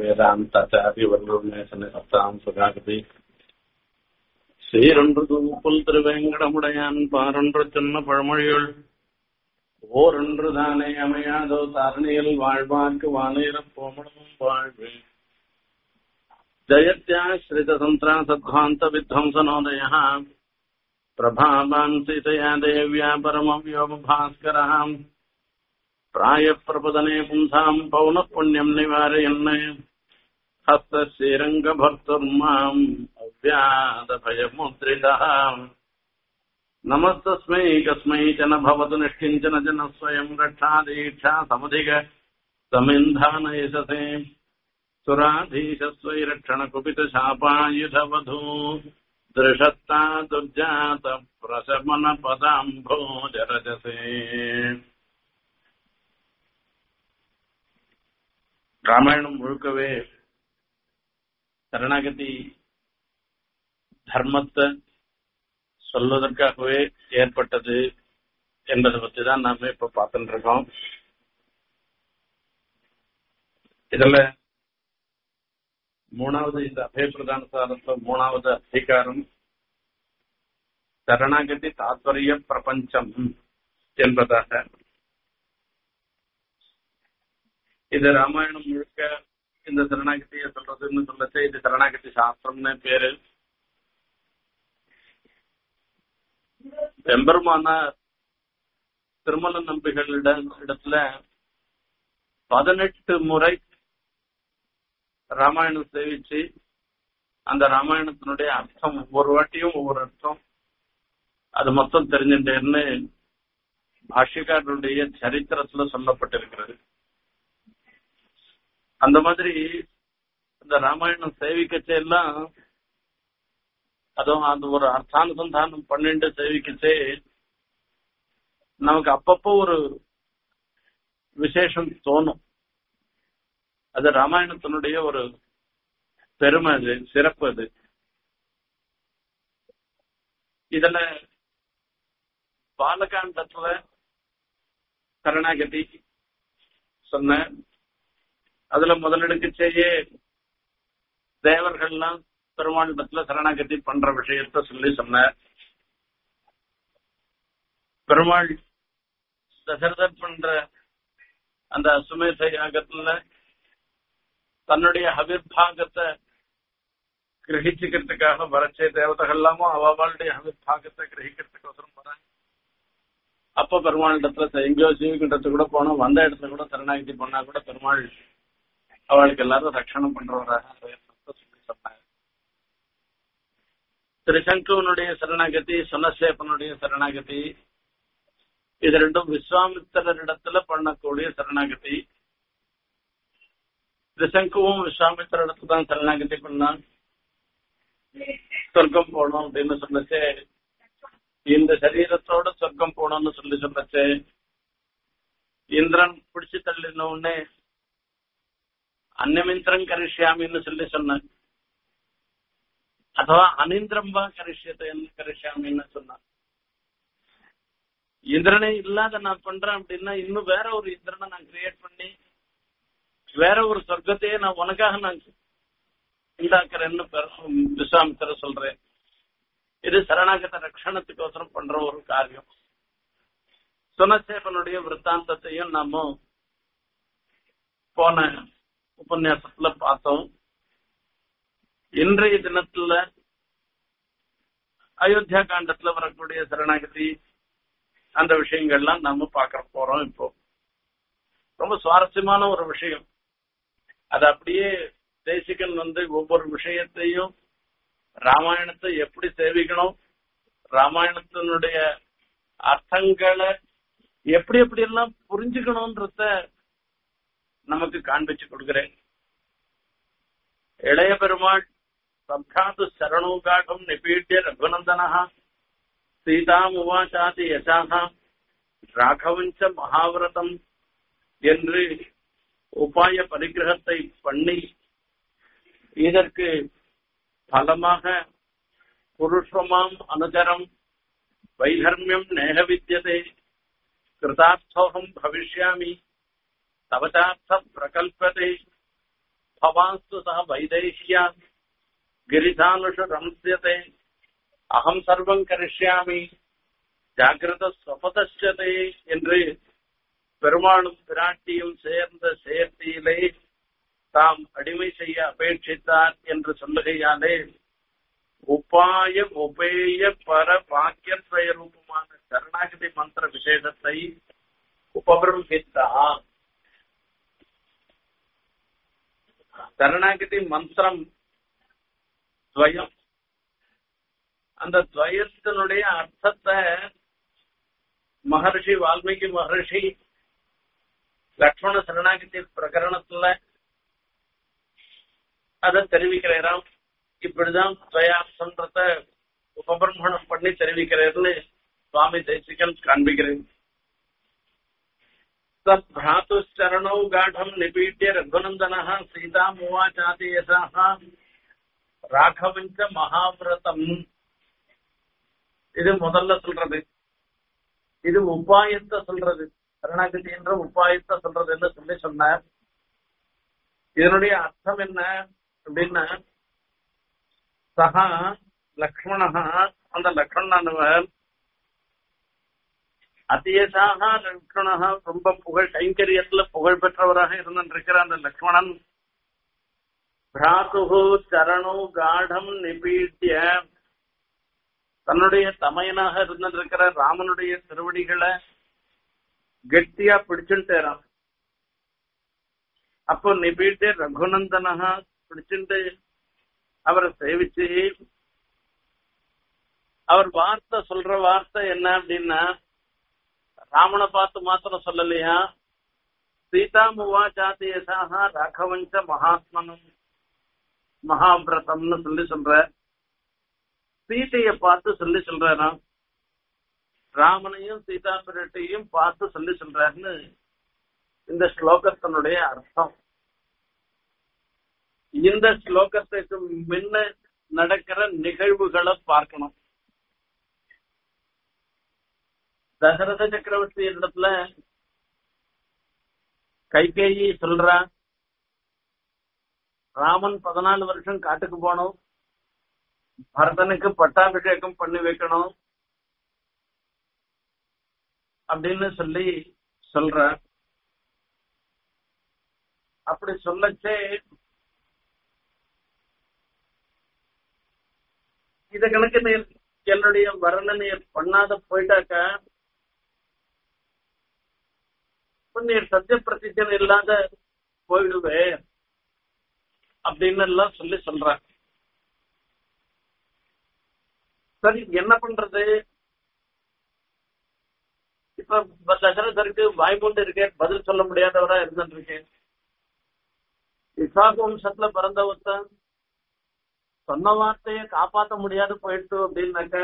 வேதாந்தாச்சாரியவர்களுமே சப்தாம் சுகாகதி சீரொன்று தூப்புல் திருவேங்கடமுடையான் பாரொன்று சின்ன பழமொழியுள் ஓரொன்று தானே அமையாதோ தரணியில் வாழ்வார்க்கு வானேரப் போமளவும் வாழ்வு ஜயத்யாஸ்ரிதசந்திரா சத்வாந்த வித்வம்சனோதய பிரபாவான் சீதையா தேவ்யா பரமவ்யோமபாஸ்கரः प्रायः प्रपदने पुंसाम् पौनः पुण्यम् निवारयन् हस्तश्रीरङ्गभर्तुर्माम् अव्यादभयमुद्रितः नमस्तस्मै कस्मै च न भवतु निष्किञ्चन जन स्वयम् रक्षादीक्षा समुधिग समिन्धानयससे सुराधीशस्वैरक्षणकुपितशापायुधवधू दृशत्ता दुर्जात प्रशमनपदाम्भोजरजसे ராமாயணம் முழுக்கவே சரணாகதி தர்மத்தை சொல்வதற்காகவே ஏற்பட்டது என்பதை பத்தி தான் நாம இப்ப பார்த்துட்டு இருக்கோம் இதுல மூணாவது இந்த அபய பிரதான சாரத்துல மூணாவது அதிகாரம் சரணாகதி தாத்பரிய பிரபஞ்சம் என்பதாக இது ராமாயணம் முழுக்க இந்த சரணாகதியை சொல்றதுன்னு சொல்லச்சு இது சரணாகதி சாஸ்திரம்னு பேரு எம்பெருமான திருமல நம்பிகளிட இடத்துல பதினெட்டு முறை ராமாயணம் சேவிச்சு அந்த ராமாயணத்தினுடைய அர்த்தம் ஒவ்வொரு வாட்டியும் ஒவ்வொரு அர்த்தம் அது மொத்தம் தெரிஞ்சுட்டேன்னு பாஷ்யக்காரருடைய சரித்திரத்துல சொல்லப்பட்டிருக்கிறது அந்த மாதிரி இந்த ராமாயணம் சேவிக்கச்சே எல்லாம் அதுவும் அந்த ஒரு அர்த்தானுசந்தானம் பண்ணிட்டு சேவிக்கச்சே நமக்கு அப்பப்போ ஒரு விசேஷம் தோணும் அது ராமாயணத்தினுடைய ஒரு பெருமை அது சிறப்பு அது இதுல பாலகாண்டத்துல கருணாகதி சொன்ன அதுல முதலிடக்குச்சேயே தேவர்கள்லாம் பெருமாண்டத்துல சரணாகதி பண்ற விஷயத்த சொல்லி சொன்னார் பெருமாள் தசரதர் பண்ற அந்த அசுமேத யாகத்துல தன்னுடைய அவிர்வாகத்தை கிரகிச்சுக்கிறதுக்காக வரச்சே தேவதைகள்லாமும் அவளுடைய அவிர்வாகத்தை கிரகிக்கிறதுக்கோசரம் வராங்க அப்ப பெருமாள் இடத்துல எங்கேயோ ஜீவிக்கின்றத்து கூட போனோம் வந்த இடத்துல கூட சரணாகதி பண்ணா கூட பெருமாள் அவளுக்கு எல்லாரும் ரட்சணம் பண்றவராக சொல்லி சொன்னாங்க திருசங்குவனுடைய சரணாகதி சுனசேப்பனுடைய சரணாகதி இது ரெண்டும் விஸ்வாமித்திரரிடத்துல பண்ணக்கூடிய சரணாகதி திருசங்குவும் விஸ்வாமித்திர இடத்துல தான் சரணாகதி பண்ணான் சொர்க்கம் போகணும் அப்படின்னு சொல்லச்சே இந்த சரீரத்தோட சொர்க்கம் போகணும்னு சொல்லி சொல்லச்சே இந்திரன் பிடிச்சு தள்ளின உடனே அன்னமிந்திரம் கரிஷ்யாமின்னு சொல்லி சொன்னான் ಅಥವಾ ಅನಿಂದ್ರಂಬ ಕರಿಷ್ಯತೆ கரிஷ்யாமின்னு சொன்னான் இந்திரனே இல்லாத நான் பண்றேன் அப்படின்னா இன்னும் வேற ஒரு இந்திரனை நான் கிரியேட் பண்ணி வேற ஒரு சொர்க்கத்தையே நான் உனக்காக நான் உண்டாக்குறேன்னு விஸ்வாமித்திர சொல்றேன் இது சரணாகத ரட்சணத்துக்கோசரம் பண்ற ஒரு காரியம் சுனசேபனுடைய விற்த்தாந்தத்தையும் நாம போன உபன்யாசத்துல பார்த்தோம் இன்றைய தினத்துல அயோத்தியா காண்டத்துல வரக்கூடிய சரணாகதி அந்த விஷயங்கள்லாம் நாம பார்க்க போறோம் இப்போ ரொம்ப சுவாரஸ்யமான ஒரு விஷயம் அது அப்படியே தேசிகன் வந்து ஒவ்வொரு விஷயத்தையும் ராமாயணத்தை எப்படி சேவிக்கணும் ராமாயணத்தினுடைய அர்த்தங்களை எப்படி எப்படி எல்லாம் புரிஞ்சுக்கணும்ன்றத நமக்கு காண்பிச்சு கொடுக்கிறேன் இளைய பெருமாள் சப்தாத்து சரணோகாகம் நிபீட்ய ரகுநந்தனா சீதாம் உவாச்சாதி யசாகா ராகவஞ்ச மகாவிரதம் என்று உபாய பரிகிரகத்தை பண்ணி இதற்கு பலமாக புருஷமாம் அனுச்சரம் வைதர்மியம் நேக வித்தியதே கிருதார்த்தோகம் பவிஷ்யாமி தவச்சார்த்த பிரகல்பதே भवांस्तु सह वैदेह्या गिरिधानुषु रंस्यते அகம் சர்வம் கரிஷ்யாமி ஜாகிரத ஸ்வபதே என்று பெருமாளும் பிராட்டியும் சேர்ந்த சேர்த்தியிலே தாம் அடிமை செய்ய அபேட்சித்தார் என்று சொல்லுகையாலே உபாய உபேய பர வாக்கியத்வய ரூபமான சரணாகதி மந்திர விசேஷத்தை உபபிரமித்தா சரணாகதி மந்திரம் துவயம் அந்த துவயத்தினுடைய அர்த்தத்தை மகர்ஷி வால்மீகி மகர்ஷி லக்ஷ்மண சரணாகதி பிரகரணத்துல அதை தெரிவிக்கிறாராம் இப்படிதான் துவயார்த்தன்றத உபபிரமணம் பண்ணி தெரிவிக்கிறார்னு சுவாமி தேசிகன் காண்பிக்கிறேன் भ्रातुश्चरणौ गाढम् निपीड्य रघुनन्दनः सीतामुवाचातियशः ராகவஞ்ச மகாவிரதம் இது முதல்ல சொல்றது இது உபாயத்தை சொல்றது சரணாகதி என்ற உபாயத்தை சொல்றதுன்னு சொல்லி சொன்னார் இதனுடைய அர்த்தம் என்ன அப்படின்னா சகா லக்ஷ்மணா அந்த லக்ஷ்மணன் அதியசாக லக்ஷ்மணா ரொம்ப புகழ் கைங்கரியத்துல புகழ் பெற்றவராக இருந்திருக்கிற அந்த லக்ஷ்மணன் பிராத்து சரணு காடம் நிபீட்டிய தன்னுடைய தமையனாக இருந்திருக்கிற ராமனுடைய திருவடிகளை கெட்டியா பிடிச்சுட்டாராம் அப்போ நிபீட்டு ரகுநந்தனகா பிடிச்சுட்டு அவரை சேவிச்சு அவர் வார்த்தை சொல்ற வார்த்தை என்ன அப்படின்னா ராமனை பார்த்து மாத்திரம் சொல்லலையா சீதா முவா ஜாத்தியசாக ராகவஞ்ச மகாத்மனம் மகாபிரதம்னு சொல்லி சொல்ற சீதைய பார்த்து சொல்லி சொல்றாராம் ராமனையும் சீதா பிரட்டையும் பார்த்து சொல்லி சொல்றாருன்னு இந்த ஸ்லோகத்தினுடைய அர்த்தம் இந்த ஸ்லோகத்துக்கு முன்ன நடக்கிற நிகழ்வுகளை பார்க்கணும் தசரத சக்கரவர்த்தி இடத்துல கைகேயி சொல்றா ராமன் பதினாலு வருஷம் காட்டுக்கு போனோம் பரதனுக்கு பட்டாபிஷேகம் பண்ணி வைக்கணும் அப்படின்னு சொல்லி சொல்ற அப்படி சொல்லச்சே இத கணக்கு நீ என்னுடைய வர்ணனைய பண்ணாத போயிட்டாக்க நீ சத்திய பிரதிஜன் இல்லாத போயிடுவே அப்படின்னு எல்லாம் சொல்லி சொல்ற சரி என்ன பண்றது இப்ப தசரதருக்கு வாய்மூண்டு இருக்கேன் பதில் சொல்ல முடியாதவரா இருந்துட்டு இருக்கேன் இசாக்கு வம்சத்துல பிறந்த ஒருத்தன் சொன்ன வார்த்தைய காப்பாத்த முடியாது போயிடுச்சு அப்படின்னாக்க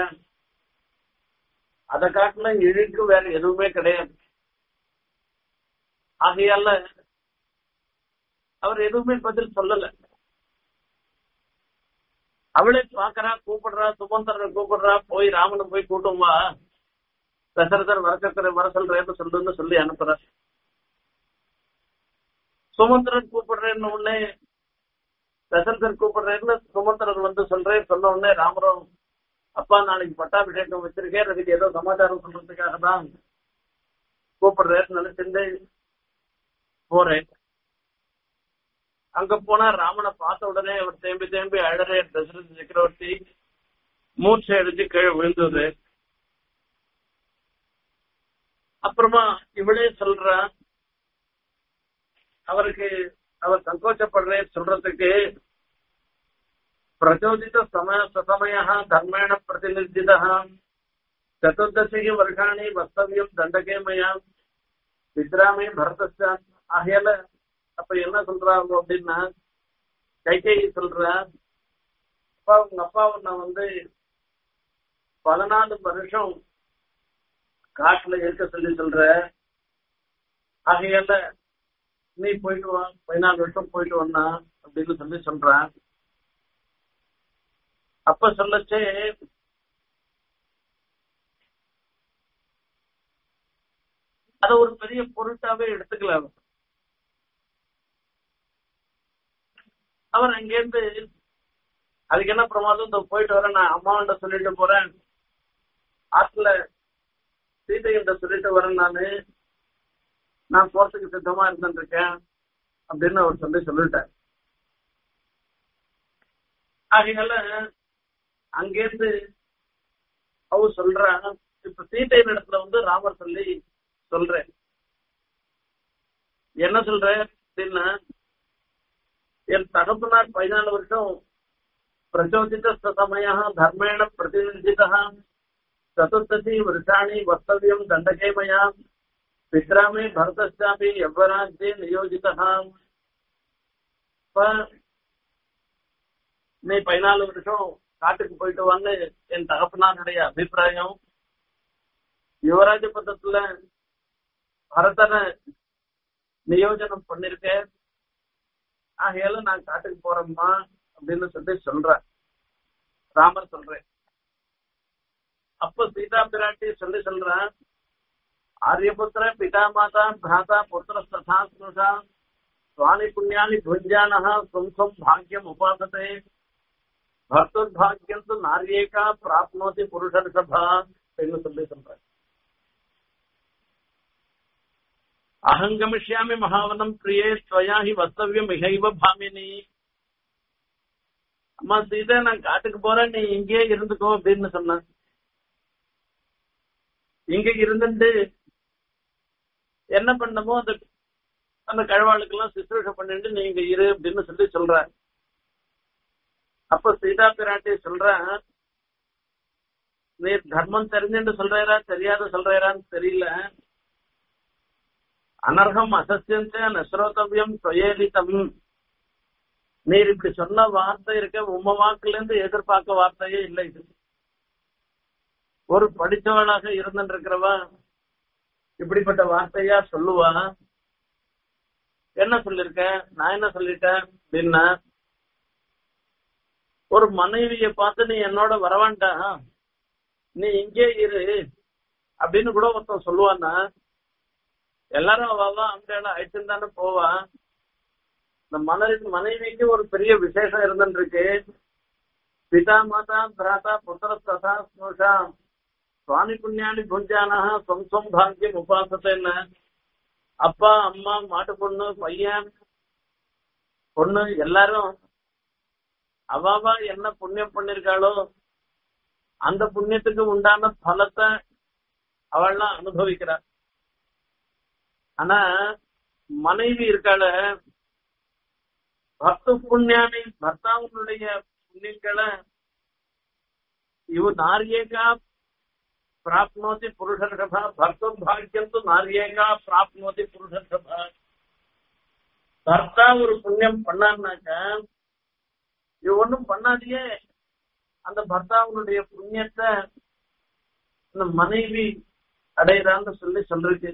அதை காட்டுல இழுக்கு வேற எதுவுமே கிடையாது ஆகையால அவர் எதுவுமே பதில் சொல்லல அவளே பாக்குறா கூப்பிடுறா சுமந்தரனை கூப்பிடுறா போய் ராமனை போய் கூட்டும் வா தசரதர் வரக்கத்திர வர சொல்றேன்னு சொல்லுன்னு சொல்லி அனுப்புற சுமந்திரன் கூப்பிடுறேன்னு உடனே தசரதர் கூப்பிடுறேன்னு சுமந்திரன் வந்து சொல்றேன் சொன்ன உடனே ராமரும் அப்பா நாளைக்கு பட்டாபிஷேகம் வச்சிருக்கேன் அதுக்கு ஏதோ சமாச்சாரம் சொல்றதுக்காக தான் கூப்பிடுறேன்னு நினைச்சிருந்து போறேன் அங்க போனா ராமனை பார்த்த உடனே அவர் தேம்பி தேம்பி அழறே தசரத சக்கரவர்த்தி மூச்சை அடிச்சு கீழே விழுந்தது அப்புறமா இவளே சொல்றா அவருக்கு அவர் சங்கோச்சப்படுறேன் சொல்றதுக்கு பிரச்சோதித சமய சமய தர்மேண பிரதிநிர்ஜித சதுர்தசி வருஷாணி வஸ்தவியம் தண்டகே மயா வித்ராமே பரதஸ்ய ஆகையால அப்ப என்ன சொல்றாங்க அப்படின்னா கைகேயி சொல்ற அப்பா உங்க அப்பா நான் வந்து பதினாலு வருஷம் காட்டுல இருக்க சொல்லி சொல்ற ஆகையால நீ போயிட்டு வா பதினாலு வருஷம் போயிட்டு வந்தா அப்படின்னு சொல்லி சொல்றான் அப்ப சொல்லச்சே அத ஒரு பெரிய பொருட்டாவே எடுத்துக்கல அவன் அவர் அங்கேருந்து அதுக்கு என்ன பிரமாதம் இந்த போயிட்டு வரேன் நான் அம்மாவன்ட்ட சொல்லிட்டு போறேன் ஆத்துல சீதைகிட்ட சொல்லிட்டு வரேன் நானு நான் போறதுக்கு சித்தமா இருந்துட்டு இருக்கேன் அப்படின்னு அவர் சொல்லி சொல்லிட்டார் ஆகையால அங்கேருந்து அவ சொல்றா இப்ப சீதையின் இடத்துல வந்து ராமர் சொல்லி சொல்றேன் என்ன சொல்ற அப்படின்னா என் தகப்பனார் பதினாலு வருஷம் பிரச்சோதித சமய தர்மேண பிரதிநிதித சதுர்த்தி வருஷாணி வர்த்தவியம் தண்டகே மயா பித்ராமே பரதஸ்யாபி எவ்வராஜ்யே நியோஜிதா இப்ப நீ பதினாலு வருஷம் காட்டுக்கு போயிட்டு வான்னு என் தகப்பனாருடைய அபிப்பிராயம் யுவராஜ பதத்துல பரதனை நியோஜனம் பண்ணிருக்கேன் ஆகையால நான் காட்டுக்கு போறேம்மா அப்படின்னு சொல்லி சொல்றேன் ராமர் சொல்றேன் அப்ப சீதா பிராட்டி சொல்லி சொல்றேன் ஆரியபுத்திர பிதா மாதா பிராதா புத்திர ததா ஸ்னுஷா சுவாமி புண்ணியானி புஞ்சானஹ சும்சம் பாக்கியம் உபாசத்தை பர்த்துர்பாகியம் து நாரியேகா பிராப்னோதி புருஷர்ஷபா அப்படின்னு சொல்லி சொல்றேன் அகங்கமிஷ்யாமி மகாவனம் பிரியே ஸ்வயா ஹி வஸ்தவியம் மிகைவ பாமினி அம்மா சீதா நான் காட்டுக்கு போறேன் நீ இங்கேயே இருந்துக்கோ அப்படின்னு சொன்னேன் இங்க இருந்துட்டு என்ன பண்ணமோ அந்த அந்த கழவாளுக்கு எல்லாம் சிசுரூஷ பண்ணிட்டு நீங்க இரு அப்படின்னு சொல்லி சொல்ற அப்ப சீதா பிராட்டி சொல்ற நீ தர்மம் தெரிஞ்சுட்டு சொல்றா தெரியாத சொல்றான்னு தெரியல அனர்ஹம் அசத்தியந்த நஸ்ரோதவியம் சுயேலிதம் நீர் இப்படி சொன்ன வார்த்தை இருக்க உம்ம வாக்குல இருந்து எதிர்பார்க்க வார்த்தையே இல்லை இது ஒரு படித்தவளாக இருந்திருக்கிறவா இப்படிப்பட்ட வார்த்தையா சொல்லுவா என்ன சொல்லிருக்க நான் என்ன சொல்லிட்டேன் அப்படின்னா ஒரு மனைவிய பார்த்து நீ என்னோட வரவான்டா நீ இங்கே இரு அப்படின்னு கூட ஒருத்தன் சொல்லுவான்னா எல்லாரும் அவாவா அந்த இடம் ஆயிட்டு தானே போவா இந்த மனைவி மனைவிக்கு ஒரு பெரிய விசேஷம் இருந்துருக்கு பிதா மாதா பிராதா புத்திர ததா ஸ்னோஷா சுவாமி புண்ணியானி புஞ்சானா சொம் பாக்கியம் உபாசத்தைன்னு அப்பா அம்மா மாட்டு பொண்ணு பையன் பொண்ணு எல்லாரும் அவாவா என்ன புண்ணியம் பண்ணிருக்காளோ அந்த புண்ணியத்துக்கு உண்டான பலத்தை அவள்லாம் அனுபவிக்கிறார் ஆனா மனைவி இருக்காள பக்த புண்ணியானி பர்த்தாவுடைய புண்ணியங்களை இவ நாரியேகா பிராப்னோதி புருஷர்ஷபா பர்த்தம் பாக்கியம் து நாரியேகா பிராப்னோதி புருஷர்ஷபா பர்த்தா ஒரு புண்ணியம் பண்ணான்னாக்க இது ஒண்ணும் பண்ணாதியே அந்த பர்த்தாவுடைய புண்ணியத்தை இந்த மனைவி அடையிறான்னு சொல்லி சொல்றது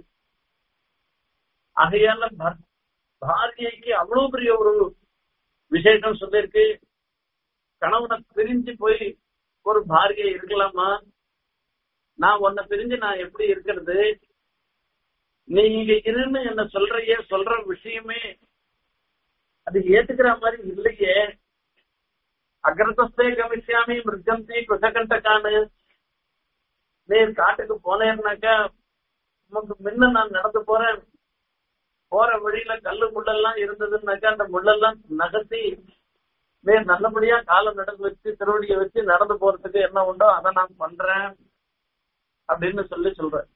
ஆகையால பாரியைக்கு அவ்வளவு பெரிய ஒரு விசேஷம் சொல்லிருக்கு கணவனை பிரிஞ்சு போய் ஒரு பாரியை இருக்கலாமா நான் உன்னை பிரிஞ்சு நான் எப்படி இருக்கிறது நீ இங்க இருன்னு என்ன சொல்றையே சொல்ற விஷயமே அது ஏத்துக்கிற மாதிரி இல்லையே அக்ரதஸ்தே கமிஷாமி மிருகந்தி குசகண்டக்கானு நீர் காட்டுக்கு போனேன்னாக்கா உனக்கு முன்ன நான் நடந்து போறேன் போற வழியில கல்லு முள்ளெல்லாம் இருந்ததுன்னாக்கா அந்த முள்ளெல்லாம் நகர்த்தி நீர் நல்லபடியா காலம் நடந்து வச்சு திருவடியை வச்சு நடந்து போறதுக்கு என்ன உண்டோ அதை நான் பண்றேன் அப்படின்னு சொல்லி சொல்றேன்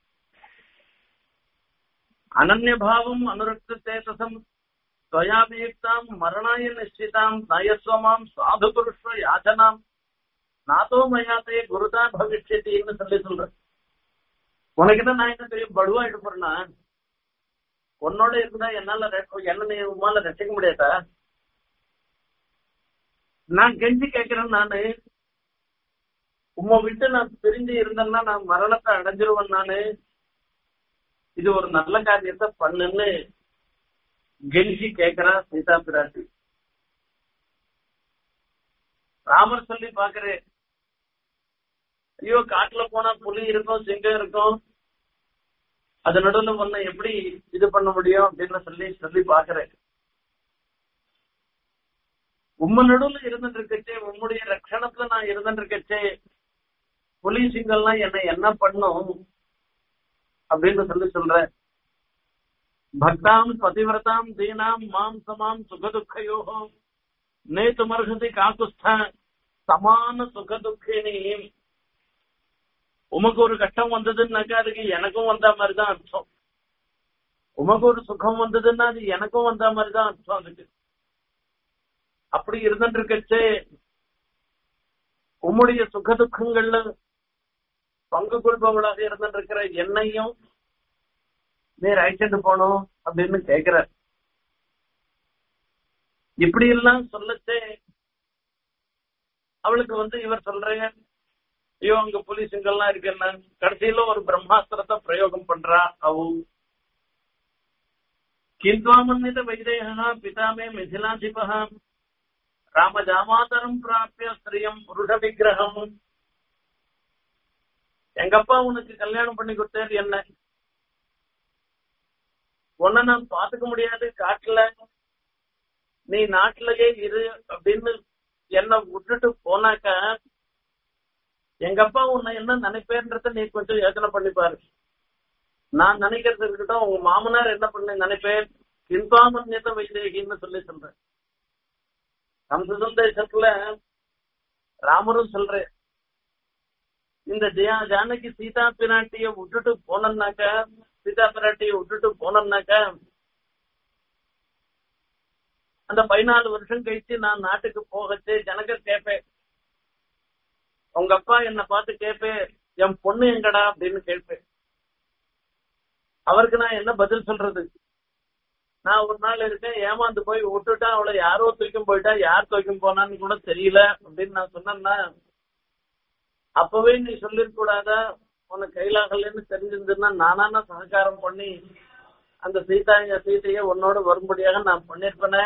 அனன்ய பாவம் அனுரக்த சேதசம் ஸ்வயாபியுக்தாம் மரணாய நிச்சிதாம் நயஸ்வமாம் சாது புருஷ யாச்சனாம் நாதோ மயாத்தே குருதா பவிஷ்யத்தின்னு சொல்லி சொல்றேன் உனக்கு என்ன நான் என்ன தெரியும் படுவாயிட்டு போறேன்னா உன்னோட இருந்தா என்னால என்ன நீ உமால ரசிக்க முடியாதா நான் கெஞ்சி கேட்கிறேன் நானு உம்மை விட்டு நான் பிரிஞ்சு இருந்தேன்னா நான் மரணத்தை அடைஞ்சிருவேன் நானு இது ஒரு நல்ல காரியத்தை பண்ணுன்னு கெஞ்சி கேட்கிறா சீதா பிராட்டி ராமர் சொல்லி பாக்குறேன் ஐயோ காட்டுல போனா புலி இருக்கும் சிங்கம் இருக்கும் அது நடுவில் ஒன்ன எப்படி இது பண்ண முடியும் அப்படின்னு சொல்லி சொல்லி பாக்குறேன் உம்ம நடுவுல இருந்துட்டு இருக்கச்சே உம்முடைய ரட்சணத்துல நான் இருந்துட்டு இருக்கச்சே புலிசிங்கெல்லாம் என்னை என்ன பண்ணும் அப்படின்னு சொல்லி சொல்ற பக்தாம் பதிவிரதாம் தீனாம் மாம் சமாம் சுகதுக்கையோகம் நேத்து மருகதி காக்குஸ்த சமான சுகதுக்கினி உமக்கு ஒரு கஷ்டம் வந்ததுன்னாக்கா அதுக்கு எனக்கும் வந்த மாதிரிதான் அர்த்தம் உமக்கு ஒரு சுகம் வந்ததுன்னா அது எனக்கும் வந்த மாதிரிதான் அர்த்தம் அதுக்கு அப்படி இருந்துட்டு இருக்கச்சே உம்முடைய சுக துக்கங்கள்ல பங்கு கொள்பவளாக இருந்துட்டு இருக்கிற என்னையும் நீர் அழைச்சிட்டு போனோம் அப்படின்னு கேக்குற இப்படி எல்லாம் சொல்லச்சே அவளுக்கு வந்து இவர் சொல்றேங்க ஐயோ அங்க போலீஸுங்கெல்லாம் இருக்குன்னா கடைசியில ஒரு பிரம்மாஸ்திரத்தை பிரயோகம் பண்றா அவ கிந்த்வாமன்னித வைதேகா பிதாமே மிதிலாதிபா ராமஜாமாதரம் பிராப்பிய ஸ்திரியம் புருஷ விக்கிரகம் எங்க அப்பா உனக்கு கல்யாணம் பண்ணி கொடுத்தாரு என்ன உன்னை நான் பாத்துக்க முடியாது காட்டுல நீ நாட்டிலேயே இரு அப்படின்னு என்ன விட்டுட்டு போனாக்கா எங்க அப்பா உன்னை என்ன நினைப்பேன்றத நீ கொஞ்சம் யோசனை பண்ணி பாரு நான் நினைக்கிறது இருக்கட்டும் உங்க மாமனார் என்ன பண்ண நினைப்பேன் கின்பாமன்யத வைதேகின்னு சொல்லி சொல்றேன் சந்தேசத்துல ராமரும் சொல்றேன் இந்த ஜெயா ஜானகி சீதா பிராட்டிய விட்டுட்டு போனோம்னாக்க சீதா பிராட்டிய விட்டுட்டு போனோம்னாக்க அந்த பதினாலு வருஷம் கழிச்சு நான் நாட்டுக்கு போகச்சு ஜனகர் கேட்பேன் உங்க அப்பா என்ன பார்த்து கேட்பேன் என் பொண்ணு எங்கடா அப்படின்னு கேட்பேன் அவருக்கு நான் என்ன பதில் சொல்றது நான் ஒரு நாள் இருக்கேன் ஏமாந்து போய் விட்டுட்டா அவளை யாரோ தூக்கும் போயிட்டா யார் தூக்கும் போனான்னு கூட தெரியல அப்படின்னு நான் சொன்னேன்னா அப்பவே நீ சொல்லிருக்க கூடாதா உனக்கு கையிலாகலன்னு தெரிஞ்சிருந்ததுன்னா நானான சககாரம் பண்ணி அந்த சீதா சீதைய உன்னோட வரும்படியாக நான் பண்ணிருப்பேனே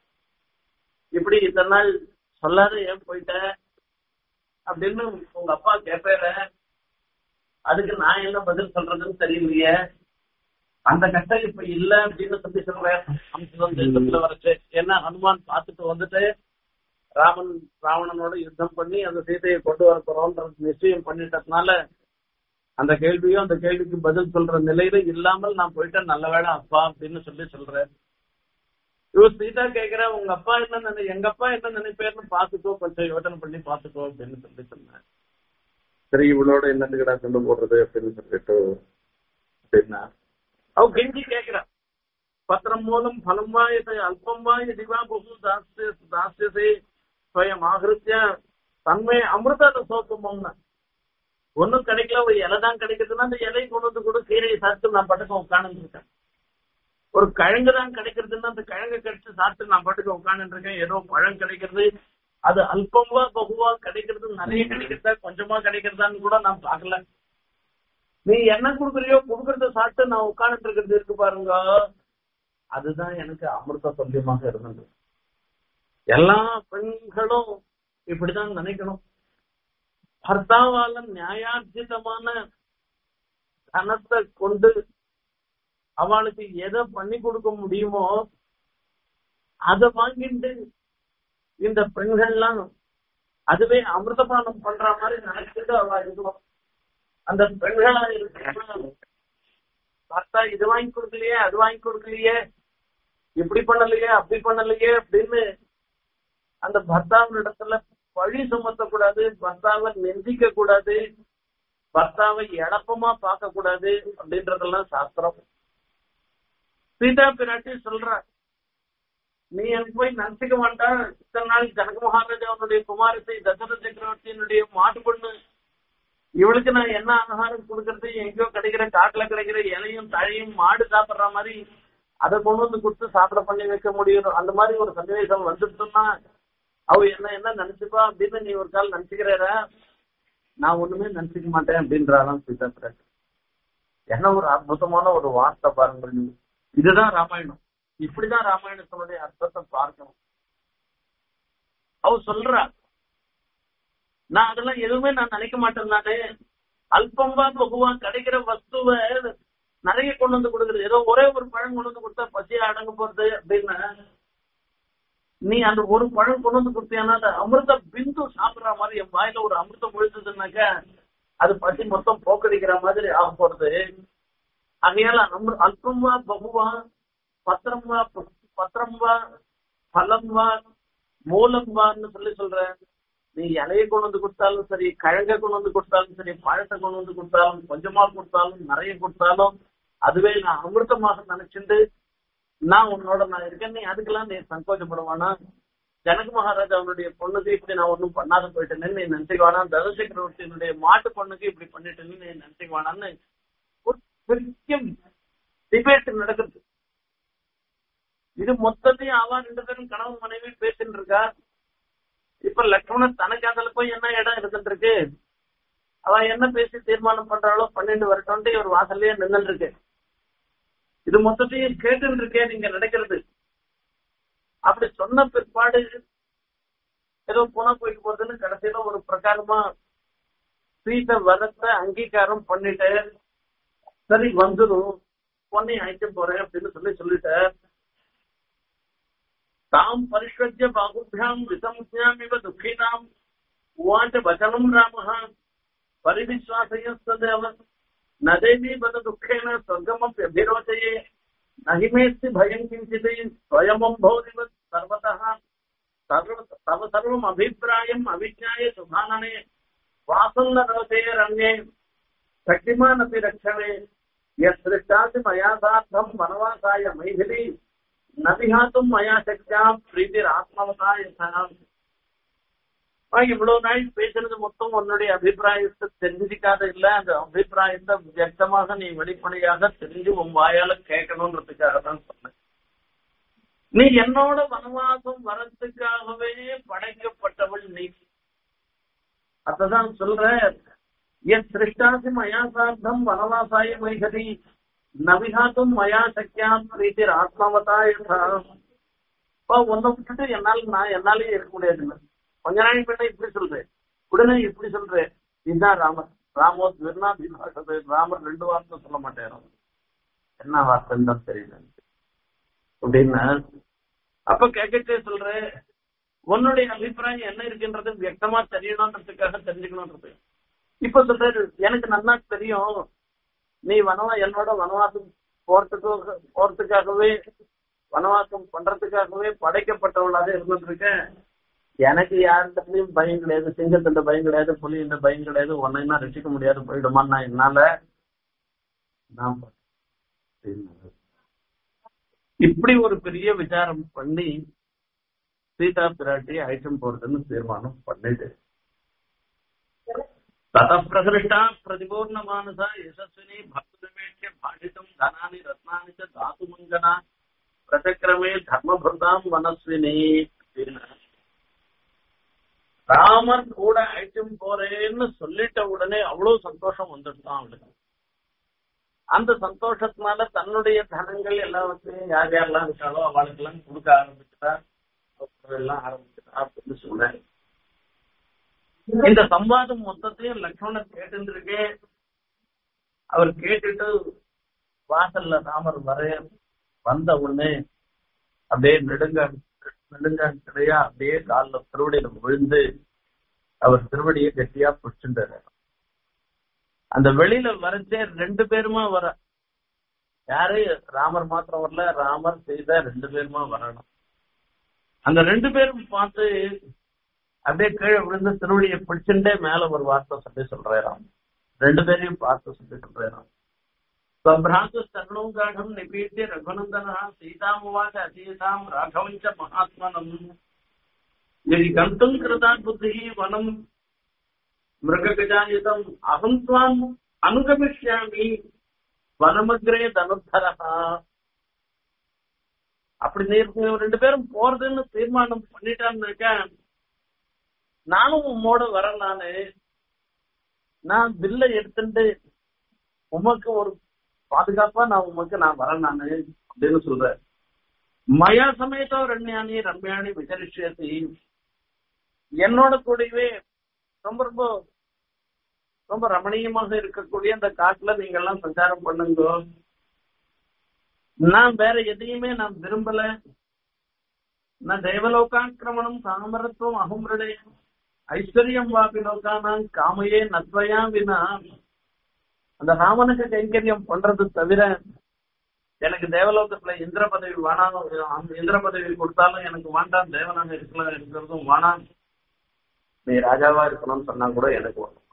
இப்படி இத்தனை நாள் சொல்லாத ஏன் போயிட்ட அப்படின்னு உங்க அப்பா கேட்பேற அதுக்கு நான் என்ன பதில் சொல்றதுன்னு தெரியலையே அந்த கஷ்டம் இப்ப இல்ல அப்படின்னு சொல்லி சொல்றேன் அம்சம் தேசத்துல வரைச்சு ஏன்னா ஹனுமான் பார்த்துட்டு வந்துட்டு ராமன் ராவணனோட யுத்தம் பண்ணி அந்த சீதையை கொண்டு வர போறோம்ன்ற நிச்சயம் பண்ணிட்டதுனால அந்த கேள்வியும் அந்த கேள்விக்கு பதில் சொல்ற நிலையில இல்லாமல் நான் போயிட்டேன் நல்ல வேலை அப்பா அப்படின்னு சொல்லி சொல்றேன் இவர் சீதா கேக்குற உங்க அப்பா என்ன நினை எங்க அப்பா என்ன நினைப்பேர்னு பாத்துக்கோ கொஞ்சம் யோசனை பண்ணி பாத்துக்கோ அப்படின்னு சொல்லி சொன்னேன் சரி இவளோட என்னத்துக்கடா கொண்டு போடுறது அப்படின்னு சொல்லிட்டு அப்படின்னா அவ கெஞ்சி கேக்குறா பத்திரம் மூலம் பலம் வாயத்தை அல்பம் வாய திவா பசு தாஸ்ய தாஸ்யசே ஸ்வயம் ஆகிருத்திய தன்மை அமிர்தாத சோப்பம்னா ஒன்னும் கிடைக்கல ஒரு இலை தான் கிடைக்குதுன்னா அந்த இலையை கொண்டு வந்து கூட கீரையை சாப்பிட்டு நான் பட்டுக்க உட்காந்து இருக்கேன் ஒரு கிழங்கு தான் கிடைக்கிறதுன்னா அந்த கிழங்கு கிடைச்சு சாப்பிட்டு நான் பட்டுக்க உட்காந்து இருக்கேன் ஏதோ பழம் கிடைக்கிறது அது அல்பமா பகுவா கிடைக்கிறது நிறைய கிடைக்கிறதா கொஞ்சமா கிடைக்கிறதான்னு கூட நான் பார்க்கல நீ என்ன கொடுக்குறியோ கொடுக்கறத சாப்பிட்டு நான் உட்காந்துட்டு இருக்கிறது இருக்கு பாருங்க அதுதான் எனக்கு அமிர்த சொல்லியமாக இருந்தது எல்லா பெண்களும் இப்படிதான் நினைக்கணும் பர்த்தாவால நியாயார்ஜிதமான தனத்தை கொண்டு அவளுக்கு எதை பண்ணி கொடுக்க முடியுமோ அதை வாங்கிட்டு இந்த பெண்கள்லாம் அதுவே அமிர்தபானம் பண்ற மாதிரி நினைச்சிட்டு அவ இருக்கணும் அந்த பெண்களா இருக்கு பார்த்தா இது வாங்கி கொடுக்கலையே அது வாங்கி கொடுக்கலையே இப்படி பண்ணலையே அப்படி பண்ணலையே அப்படின்னு அந்த பர்த்தாவின் இடத்துல பழி சுமத்தக்கூடாது பர்த்தாவை நெஞ்சிக்க கூடாது பர்த்தாவை எடப்பமா பார்க்க கூடாது அப்படின்றதெல்லாம் சாஸ்திரம் சீதா பிராட்டி சொல்ற நீ எனக்கு போய் நினைச்சுக்க வேண்டாம் இத்தனை நாள் ஜனக மகாராஜாவுடைய குமாரத்தை தசரத சக்கரவர்த்தியினுடைய மாட்டு பொண்ணு இவளுக்கு நான் என்ன ஆகாரம் கொடுக்கறது எங்கேயோ கிடைக்கிற காட்டுல கிடைக்கிற இலையும் தழையும் மாடு சாப்பிடுற மாதிரி அதை கொண்டு வந்து கொடுத்து சாப்பிட பண்ணி வைக்க முடியும் அந்த மாதிரி ஒரு சன்னிவேசம் வந்துட்டுன்னா அவ என்ன என்ன நினைச்சுப்பா அப்படின்னு நீ ஒரு கால் நினைச்சுக்கிறேற நான் ஒண்ணுமே நினைச்சுக்க மாட்டேன் அப்படின்றாலாம் சீதா பிராட்டி என்ன ஒரு அற்புதமான ஒரு வார்த்தை பாருங்கள் இதுதான் ராமாயணம் இப்படிதான் ராமாயணத்தினுடைய அர்த்தத்தை பார்க்கணும் அவ சொல்றா நான் அதெல்லாம் எதுவுமே நான் நினைக்க மாட்டேன் நானு அல்பம்பா பகுவா கிடைக்கிற வஸ்துவ நிறைய கொண்டு வந்து கொடுக்குறது ஏதோ ஒரே ஒரு பழம் கொண்டு வந்து கொடுத்தா பசியா அடங்க போறது அப்படின்னு நீ அந்த ஒரு பழம் கொண்டு வந்து கொடுத்தியானா அந்த அமிர்த பிந்து சாப்பிடுற மாதிரி என் வாயில ஒரு அமிர்தம் விழுந்ததுன்னாக்க அது பசி மொத்தம் போக்கடிக்கிற மாதிரி ஆக போறது ஆகையால அமிர் அல்பம் வா பகுவா பத்திரம் வா பத்திரம் வா பலம் வா மூலம் வான்னு சொல்லி சொல்றேன் நீ இலையை கொண்டு வந்து கொடுத்தாலும் சரி கிழங்க கொண்டு வந்து கொடுத்தாலும் சரி பழத்தை கொண்டு வந்து கொடுத்தாலும் கொஞ்சமா கொடுத்தாலும் நிறைய கொடுத்தாலும் அதுவே நான் அமிர்தமாக நினைச்சிட்டு நான் உன்னோட நான் இருக்கேன் நீ அதுக்கெல்லாம் நீ சங்கோச்சப்படுவானா ஜனக மகாராஜா அவனுடைய பொண்ணுக்கு இப்படி நான் ஒன்றும் பண்ணாத போயிட்டேன்னு நீ நினைச்சுக்குவானா தசசக்கரவர்த்தியினுடைய மாட்டு பொண்ணுக்கு இப்படி பண்ணிட்டேன்னு நீ நினைச்சுக்குவானான்னு ஒரு பெரிய டிபேட் நடக்குது இது மொத்தத்தையும் அவா ரெண்டு பேரும் கணவன் மனைவி பேசிட்டு இருக்கா இப்ப லக்ஷ்மணன் தனக்கு அதுல போய் என்ன இடம் இருந்துட்டு இருக்கு அவ என்ன பேசி தீர்மானம் பண்றாளோ பன்னெண்டு வரட்டும்ட்டு ஒரு வாசல்லயே நின்று இருக்கு இது மொத்தத்தையும் கேட்டு இருக்கே நீங்க நடக்கிறது அப்படி சொன்ன பிற்பாடு ஏதோ போனா போயிட்டு போறதுன்னு கடைசியில ஒரு பிரகாரமா சீத வரத்தை அங்கீகாரம் பண்ணிட்டு சரி வந்துடும் பொண்ணை அழைக்க போறேன் அப்படின்னு சொல்லி சொல்லிட்டார் தாம் பரிஷ்வஜ்ய பாகுபியாம் விசம்யாமிவ துக்கினாம் உவாச்ச வச்சனம் ராமः परिविश्वासयस्तदेव न देवी बद दुःखेन स्वर्गमप्यभिरोचये न हि मेऽस्ति भयम् किञ्चित् स्वयमम्भोदिवत् सर्वतः सर्व तव सर्वम् अभिप्रायम् अविज्ञाय सुभानने वासन्न रोचये रण्ये शक्तिमानपि रक्षणे यत्सृष्टासि मया सार्धम् वनवासाय मैथिली न विहातुम् मया शक्या प्रीतिरात्मवता यथा இவ்வளவு நாள் பேசுறது மொத்தம் உன்னுடைய அபிப்பிராயத்தை தெரிஞ்சுக்காத இல்ல அந்த அபிப்பிராயத்தை வியக்தமாக நீ வெளிப்படையாக தெரிஞ்சு உன் வாயால கேட்கணும்ன்றதுக்காக தான் சொன்னேன் நீ என்னோட வனவாசம் வரத்துக்காகவே படைக்கப்பட்டவள் நீ அததான் சொல்ற என் சிருஷ்டாசி மயா சார்த்தம் வனவாசாய மைகதி நவிகாத்தும் மயா சக்கியா பிரீத்தி ஆத்மாவதா ஒன்ன விட்டுட்டு என்னால் நான் என்னாலேயே இருக்க முடியாது கொஞ்ச நாள் பின்ன இப்படி சொல்றேன் உடனே இப்படி சொல்றேன் இதுதான் ராமர் ராமோ வெர்ணா விபாஷது ராமர் ரெண்டு வார்த்தை சொல்ல மாட்டேன் என்ன வார்த்தைன்னு தான் தெரியல அப்படின்னா அப்ப கேட்கட்டே சொல்றேன் உன்னுடைய அபிப்பிராயம் என்ன இருக்குன்றது வியக்தமா தெரியணும்ன்றதுக்காக தெரிஞ்சுக்கணும்ன்றது இப்ப சொல்றாரு எனக்கு நல்லா தெரியும் நீ வனவா என்னோட வனவாசம் போறதுக்கு போறதுக்காகவே வனவாசம் பண்றதுக்காகவே படைக்கப்பட்டவளாக இருந்துட்டு இருக்கேன் எனக்கு யார்கிட்டயும் பயம் கிடையாது சிங்கத்திட்ட பயம் கிடையாது புலியின் பயம் கிடையாது உன்னைன்னா ரசிக்க முடியாது போயிடுமான்னா என்னால நான் இப்படி ஒரு பெரிய விசாரம் பண்ணி சீதா பிராட்டி ஐட்டம் போறதுன்னு தீர்மானம் பண்ணிட்டு தத பிரகிருஷ்டா பிரதிபூர்ண மானசா யசஸ்வினி பக்தமேட்சிய பாடிதம் தனானி ரத்னானி தாத்து மங்கனா பிரசக்கிரமே தர்மபிரதாம் மனஸ்வினி அப்படின்னு ராமர் கூட அழைச்சும் போறேன்னு சொல்லிட்ட உடனே அவ்வளவு சந்தோஷம் வந்துட்டுதான் அவளுக்கு அந்த சந்தோஷத்தினால தன்னுடைய தனங்கள் எல்லாவற்றையும் யார் யாரெல்லாம் இருக்காளோ அவளுக்கு எல்லாம் கொடுக்க ஆரம்பிச்சுட்டா எல்லாம் ஆரம்பிச்சுட்டா அப்படின்னு சொன்னேன் இந்த சம்வாதம் மொத்தத்தையும் லக்ஷ்மணர் கேட்டு இருக்கே அவர் கேட்டுட்டு வாசல்ல ராமர் வர வந்த உடனே அப்படியே நெடுங்க நெடுங்காடையா அப்படியே காலில் திருவடியில விழுந்து அவர் திருவடியை கட்டியா பிடிச்சுட்டாரு அந்த வெளியில வரச்சே ரெண்டு பேருமா வர யாரு ராமர் மாத்திரம் வரல ராமர் செய்த ரெண்டு பேருமா வரணும் அந்த ரெண்டு பேரும் பார்த்து அப்படியே கீழே விழுந்து திருவடியை பிடிச்சுட்டே மேல ஒரு வார்த்தை சொல்லி சொல்றாராம் ரெண்டு பேரையும் பார்த்து சொல்லி சொல்றாராம் சம்பிராந்தம் காடம் நிபீட்ய ரகுநந்தனா சீதாமுவாச்ச அசீதாம் ராഘவஞ்ச மகாத்மனம் यदि गन्तुम् कृता बुद्धिः वनम् मृगगजायुतम् अहम् त्वाम् अनुगमिष्यामि வனமக்ரே தனுத்தரா அப்படி நீ ரெண்டு பேரும் போறதுன்னு தீர்மானம் பண்ணிட்டான்னாக்க நானும் உம்மோட வரேன் நானு நான் பில்ல எடுத்துட்டு உமக்கு ஒரு பாதுகாப்பா நான் உமக்கு நான் வரேன் நானு அப்படின்னு சொல்றேன் மயா சமேதோ ரண்யாணி ரம்யாணி விசரிஷேசி என்னோட கூடவே ரொம்ப ரொம்ப ரொம்ப ரமணீயமாக இருக்கக்கூடிய அந்த காட்டுல நீங்க எல்லாம் சஞ்சாரம் பண்ணுங்க நான் வேற எதையுமே நான் விரும்பல ந தேவலோகாக்கிரமணம் சாமரத்துவம் அகமிருடே ஐஸ்வர்யம் வாபி லோகானாம் காமையே நத்வயா வினா அந்த ராமனுக்கு கைங்கரியம் பண்றது தவிர எனக்கு தேவலோகத்துல இந்திர பதவி வேணாம் அந்த இந்திர பதவி கொடுத்தாலும் எனக்கு வேண்டாம் தேவனாக இருக்கலாம் இருக்கிறதும் வேணாம் நீ ராஜாவா இருக்கணும்னு சொன்னா கூட எனக்கு வேணும்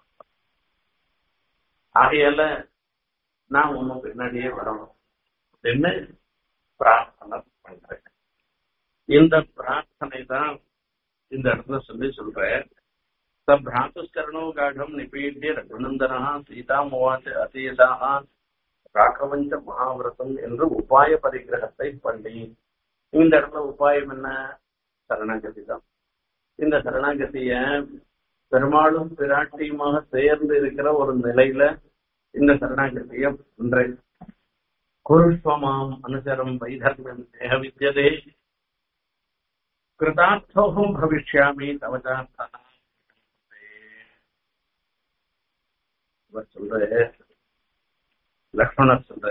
ஆகையால நான் உன்னும் பின்னாடியே வரணும் அப்படின்னு பிரார்த்தனை பண்றேன் இந்த பிரார்த்தனை தான் இந்த இடத்துல சொல்லி சொல்றேன் பிராத்துஸ்கரணோ காடம் நிபீட்டிய ரகுநந்தனா சீதா முவாச்ச அசீதாக ராகவஞ்ச மகாவிரதம் என்று உபாய பரிகிரகத்தை பண்ணி இந்த இடத்துல உபாயம் என்ன சரணாகதி தான் இந்த சரணாகதிய பெருமாளும் பிராட்டியுமாக சேர்ந்து இருக்கிற ஒரு நிலையில இந்த சரணாகதிய பண்றேன் குருஷ்வமாம் அனுசரம் வைதர்மம் தேக வித்தியதே கிருதார்த்தோகம் பவிஷ்யாமி தவச்சார்த்தா இவர் சொல்ற லக்ஷ்மணர் சொல்ற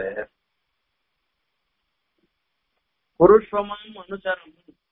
புருஷமாம் அனுசரம்